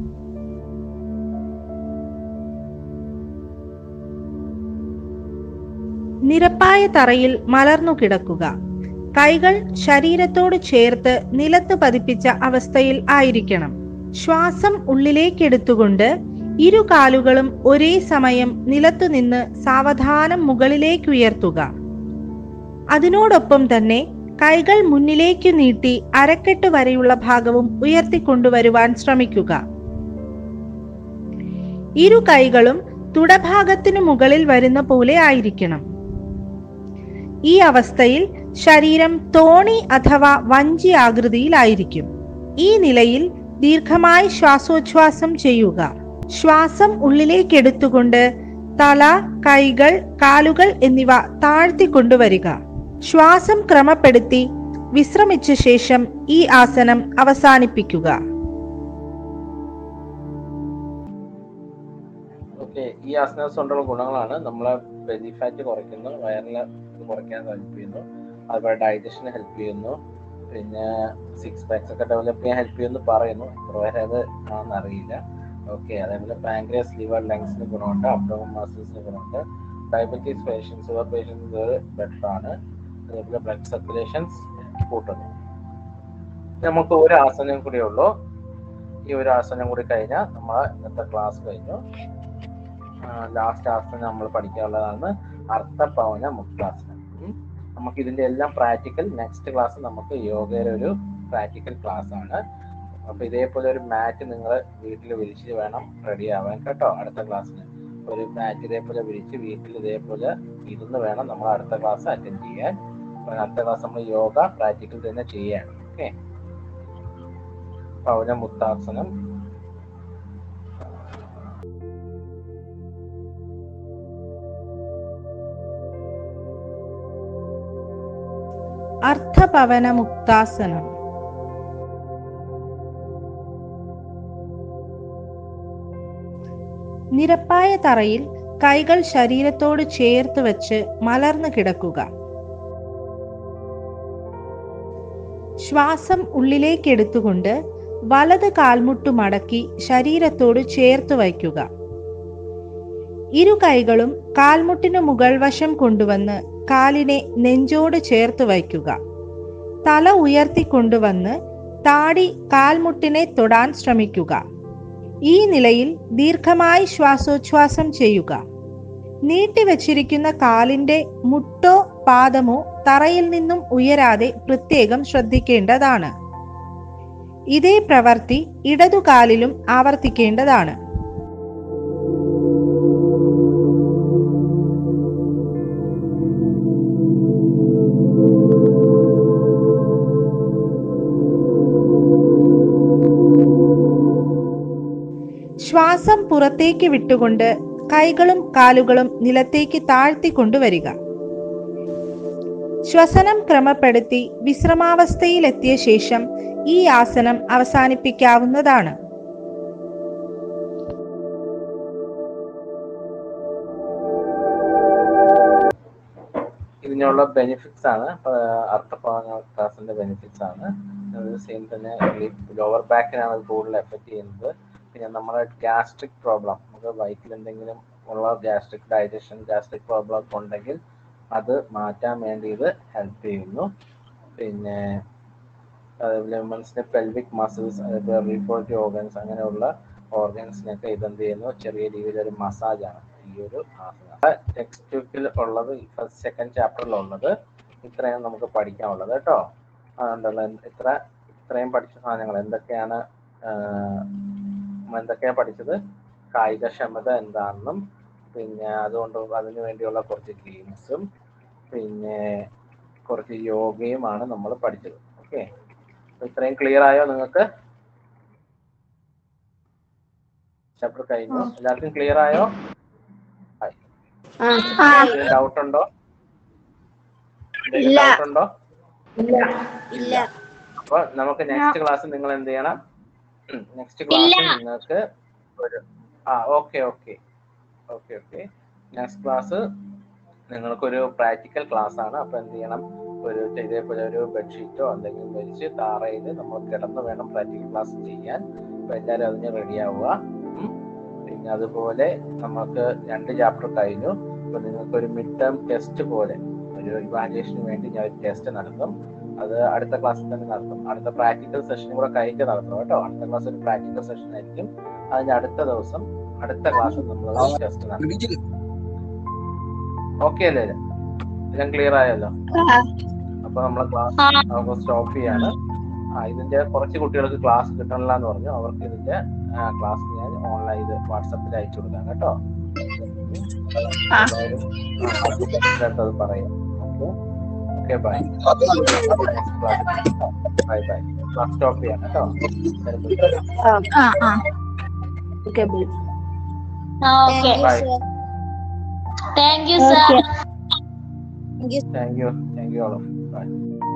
നിരപ്പായ തറയിൽ മലർന്നു കിടക്കുക കൈകൾ ശരീരത്തോട് ചേർത്ത് നിലത്ത് പതിപ്പിച്ച അവസ്ഥയിൽ ആയിരിക്കണം ശ്വാസം ഉള്ളിലേക്കെടുത്തുകൊണ്ട് ഇരു കാലുകളും ഒരേ സമയം നിലത്തുനിന്ന് സാവധാനം മുകളിലേക്ക് ഉയർത്തുക അതിനോടൊപ്പം തന്നെ കൈകൾ മുന്നിലേക്ക് നീട്ടി അരക്കെട്ട് വരെയുള്ള ഭാഗവും ഉയർത്തിക്കൊണ്ടുവരുവാൻ ശ്രമിക്കുക ഇരു കൈകളും തുടഭാഗത്തിനു മുകളിൽ വരുന്ന പോലെ ആയിരിക്കണം ഈ അവസ്ഥയിൽ ശരീരം തോണി അഥവാ വഞ്ചി ആകൃതിയിലായിരിക്കും ഈ നിലയിൽ ദീർഘമായി ശ്വാസോച്ഛ്വാസം ചെയ്യുക ശ്വാസം ഉള്ളിലേക്കെടുത്തുകൊണ്ട് തല കൈകൾ കാലുകൾ എന്നിവ താഴ്ത്തിക്കൊണ്ടുവരിക ശ്വാസം ക്രമപ്പെടുത്തി വിശ്രമിച്ച ശേഷം ഈ ആസനം അവസാനിപ്പിക്കുക ഓക്കെ ഈ ആസനാസ് കൊണ്ടുള്ള ഗുണങ്ങളാണ് നമ്മളെ ബെലി ഫാറ്റ് കുറയ്ക്കുന്നു വയറിലെ ഇത് കുറയ്ക്കാൻ ഹെൽപ്പ് ചെയ്യുന്നു അതുപോലെ ഡൈജഷന് ഹെൽപ്പ് ചെയ്യുന്നു പിന്നെ സിക്സ് പാക്സ് ഒക്കെ ഡെവലപ്പ് ചെയ്യാൻ ഹെൽപ്പ് ചെയ്യുന്നു പറയുന്നു എത്ര വരെ അത് ആണെന്ന് അറിയില്ല ഓക്കെ അതേപോലെ പാങ്ക്രിയാസ് ലിവർ ലങ്സിന് ഗുണമുണ്ട് അബ്ഡോമൻ മസിൽസിന് ഗുണമുണ്ട് ഡയബറ്റീസ് പേഷ്യൻസ് ഷുഗർ പേഷ്യൻസ് ഇത് ബെറ്റർ ആണ് അതേപോലെ ബ്ലഡ് സർക്കുലേഷൻസ് കൂട്ടുന്നു നമുക്ക് ഒരു ആസനം കൂടിയേ ഉള്ളൂ ഈ ഒരു ആസനം കൂടി കഴിഞ്ഞാൽ നമ്മളെ ഇന്നത്തെ ക്ലാസ് കഴിഞ്ഞു ലാസ്റ്റ് ആസനം നമ്മൾ പഠിക്കാനുള്ളതാണ് അർത്ഥപവന മുക്താസനം ഉം. നമുക്ക് ഇതിന്റെ എല്ലാം പ്രാക്ടിക്കൽ നെക്സ്റ്റ് ക്ലാസ് നമുക്ക് യോഗയുടെ ഒരു പ്രാക്ടിക്കൽ ക്ലാസ് ആണ് അപ്പൊ ഇതേപോലെ ഒരു മാറ്റ് നിങ്ങൾ വീട്ടിൽ വിരിച്ച് വേണം റെഡി ആവാൻ കേട്ടോ അടുത്ത ക്ലാസ്സിന് ഒരു മാറ്റ് ഇതേപോലെ വിരിച്ച് വീട്ടിൽ ഇതേപോലെ ഇരുന്ന് വേണം നമ്മൾ അടുത്ത ക്ലാസ് അറ്റൻഡ് ചെയ്യാൻ അപ്പൊ അടുത്ത ക്ലാസ് നമ്മൾ യോഗ പ്രാക്ടിക്കൽ തന്നെ ചെയ്യാണ് ഓക്കെ പൗന മുക്താസനം അർത്ഥപവന മുക്താസനം നിരപ്പായ തറയിൽ കൈകൾ ശരീരത്തോട് ചേർത്ത് വെച്ച് മലർന്നു കിടക്കുക ശ്വാസം ഉള്ളിലേക്ക് എടുത്തുകൊണ്ട് വലത് കാൽമുട്ടു മടക്കി ശരീരത്തോട് ചേർത്ത് വയ്ക്കുക ഇരു കൈകളും കാൽമുട്ടിനു മുകൾ വശം കൊണ്ടുവന്ന് കാലിനെ നെഞ്ചോട് ചേർത്ത് വയ്ക്കുക തല ഉയർത്തിക്കൊണ്ടുവന്ന് താടി കാൽമുട്ടിനെ തൊടാൻ ശ്രമിക്കുക ഈ നിലയിൽ ദീർഘമായി ശ്വാസോച്ഛ്വാസം ചെയ്യുക നീട്ടിവച്ചിരിക്കുന്ന കാലിന്റെ മുട്ടോ പാദമോ തറയിൽ നിന്നും ഉയരാതെ പ്രത്യേകം ശ്രദ്ധിക്കേണ്ടതാണ് ഇതേ പ്രവർത്തി ഇടതുകാലിലും ആവർത്തിക്കേണ്ടതാണ് ശ്വാസം പുറത്തേക്ക് വിട്ടുകൊണ്ട് കൈകളും കാലുകളും നിലത്തേക്ക് താഴ്ത്തി കൊണ്ടുവരിക ശ്വസനം ക്രമപ്പെടുത്തി വിശ്രമാവസ്ഥയിലെത്തിയ ശേഷം ഈ ആസനം അവസാനിപ്പിക്കാവുന്നതാണ് ഇതിനുള്ള ബെനിഫിറ്റ്സ് ആണ് അർത്ഥപാദത്തിന്റെ ബെനിഫിറ്റ്സ് ആണ് സെയിം തന്നെ ലോവർ ബാക്കിനാണ് ഇത് കൂടുതൽ എഫക്ട് ചെയ്യുന്നത് പിന്നെ നമ്മുടെ ഗ്യാസ്ട്രിക് പ്രോബ്ലം നമുക്ക് വയറ്റിൽ എന്തെങ്കിലും ഉള്ള ഗ്യാസ്ട്രിക് ഡൈജഷൻ ഗ്യാസ്ട്രിക് പ്രോബ്ലം ഒക്കെ ഉണ്ടെങ്കിൽ അത് മാറ്റാൻ വേണ്ടി ഇത് ഹെൽപ്പ് ചെയ്യുന്നു പിന്നെ അതേപോലെ വുമൻസിന്റെ പെൽവിക് മസിൽസ് അതേപോലെ റീപ്രൊഡക്റ്റീവ് ഓർഗൻസ് അങ്ങനെയുള്ള ഓർഗൻസിനൊക്കെ ഇതെന്ത് ചെയ്യുന്നു ചെറിയ രീതിയിൽ ഒരു മസാജ് ആണ് ഈ ഒരു ആസനം ടെക്സ്റ്റ് ബുക്കിൽ ഉള്ളത് ഫസ്റ്റ് സെക്കൻഡ് ചാപ്റ്ററിൽ ഉള്ളത് ഇത്രയും നമുക്ക് പഠിക്കാനുള്ളത് കേട്ടോ അതുകൊണ്ടുള്ള ഇത്ര ഇത്രയും പഠിച്ച സാധനങ്ങൾ എന്തൊക്കെയാണ് ആഹ് എന്തൊക്കെയാണ് പഠിച്ചത് കായികക്ഷമത എന്താണെന്നും പിന്നെ അതുകൊണ്ട് അതിനു വേണ്ടിയുള്ള കുറച്ച് ഗെയിംസും പിന്നെ കുറച്ച് യോഗയുമാണ് നമ്മൾ പഠിച്ചത് ഓക്കെ ഇത്രയും ക്ലിയർ ആയോ നിങ്ങൾക്ക് ചാപ്റ്റർ കഴിഞ്ഞു എല്ലാവർക്കും ക്ലിയർ ആയോ ഡൗട്ട് ഉണ്ടോ ഇല്ല. ഡൗട്ട് ഉണ്ടോ ഇല്ല അപ്പൊ നമുക്ക് നെക്സ്റ്റ് ക്ലാസ് നിങ്ങൾ എന്ത് ചെയ്യണം നെക്സ്റ്റ് ക്ലാസ് നിങ്ങൾക്ക് ഒരു ആ okay okay okay okay next class നിങ്ങൾക്കൊരു പ്രാക്ടിക്കൽ ക്ലാസ് ആണ് അപ്പൊ എന്ത് ചെയ്യണം ഒരു ഇതേപോലെ ഒരു ബെഡ്ഷീറ്റോ എന്തെങ്കിലും വലിച്ച് താറയിൽ നമ്മൾ കിടന്ന് വേണം പ്രാക്ടിക്കൽ ക്ലാസ് ചെയ്യാൻ അപ്പൊ എല്ലാവരും അതിന് റെഡി ആവുക ഉം. പിന്നെ അതുപോലെ നമുക്ക് രണ്ട് ചാപ്റ്റർ കഴിഞ്ഞു അപ്പൊ നിങ്ങൾക്ക് ഒരു മിഡ് ടേം ടെസ്റ്റ് പോലെ ഒരു ഇവാലുവേഷന് വേണ്ടി ഞാൻ ഒരു ടെസ്റ്റ് നടത്തും അത് അടുത്ത ക്ലാസ്സിൽ തന്നെ നടത്തും അടുത്ത പ്രാക്ടിക്കൽ സെഷനും കൂടെ കഴിഞ്ഞിട്ട് നടത്തും കേട്ടോ അടുത്ത ക്ലാസ് ഒരു പ്രാക്ടിക്കൽ സെഷൻ ആയിരിക്കും അതിന്റെ അടുത്ത ദിവസം അടുത്ത ക്ലാസ്സിൽ നമ്മൾ ടെസ്റ്റ് നടത്തും ഓക്കെ അല്ലേ എല്ലാം ക്ലിയർ ആയല്ലോ അപ്പൊ നമ്മളെ ക്ലാസ് നമുക്ക് സ്റ്റോപ്പ് ചെയ്യാണ് ആ ഇതിന്റെ കുറച്ച് കുട്ടികൾക്ക് ക്ലാസ് കിട്ടണില്ല എന്ന് പറഞ്ഞു അവർക്ക് ഇതിന്റെ ക്ലാസ് ഞാൻ ഓൺലൈൻ ഇത് വാട്സപ്പിൽ അയച്ചു കൊടുക്കാം കേട്ടോ എന്തായാലും അത് പറയാം okay okay bye bye bye class stop ചെയ്യാം കേട്ടോ ആ ആ okay bye Okay. Bye Thank you, sir. Okay. Thank you thank you all by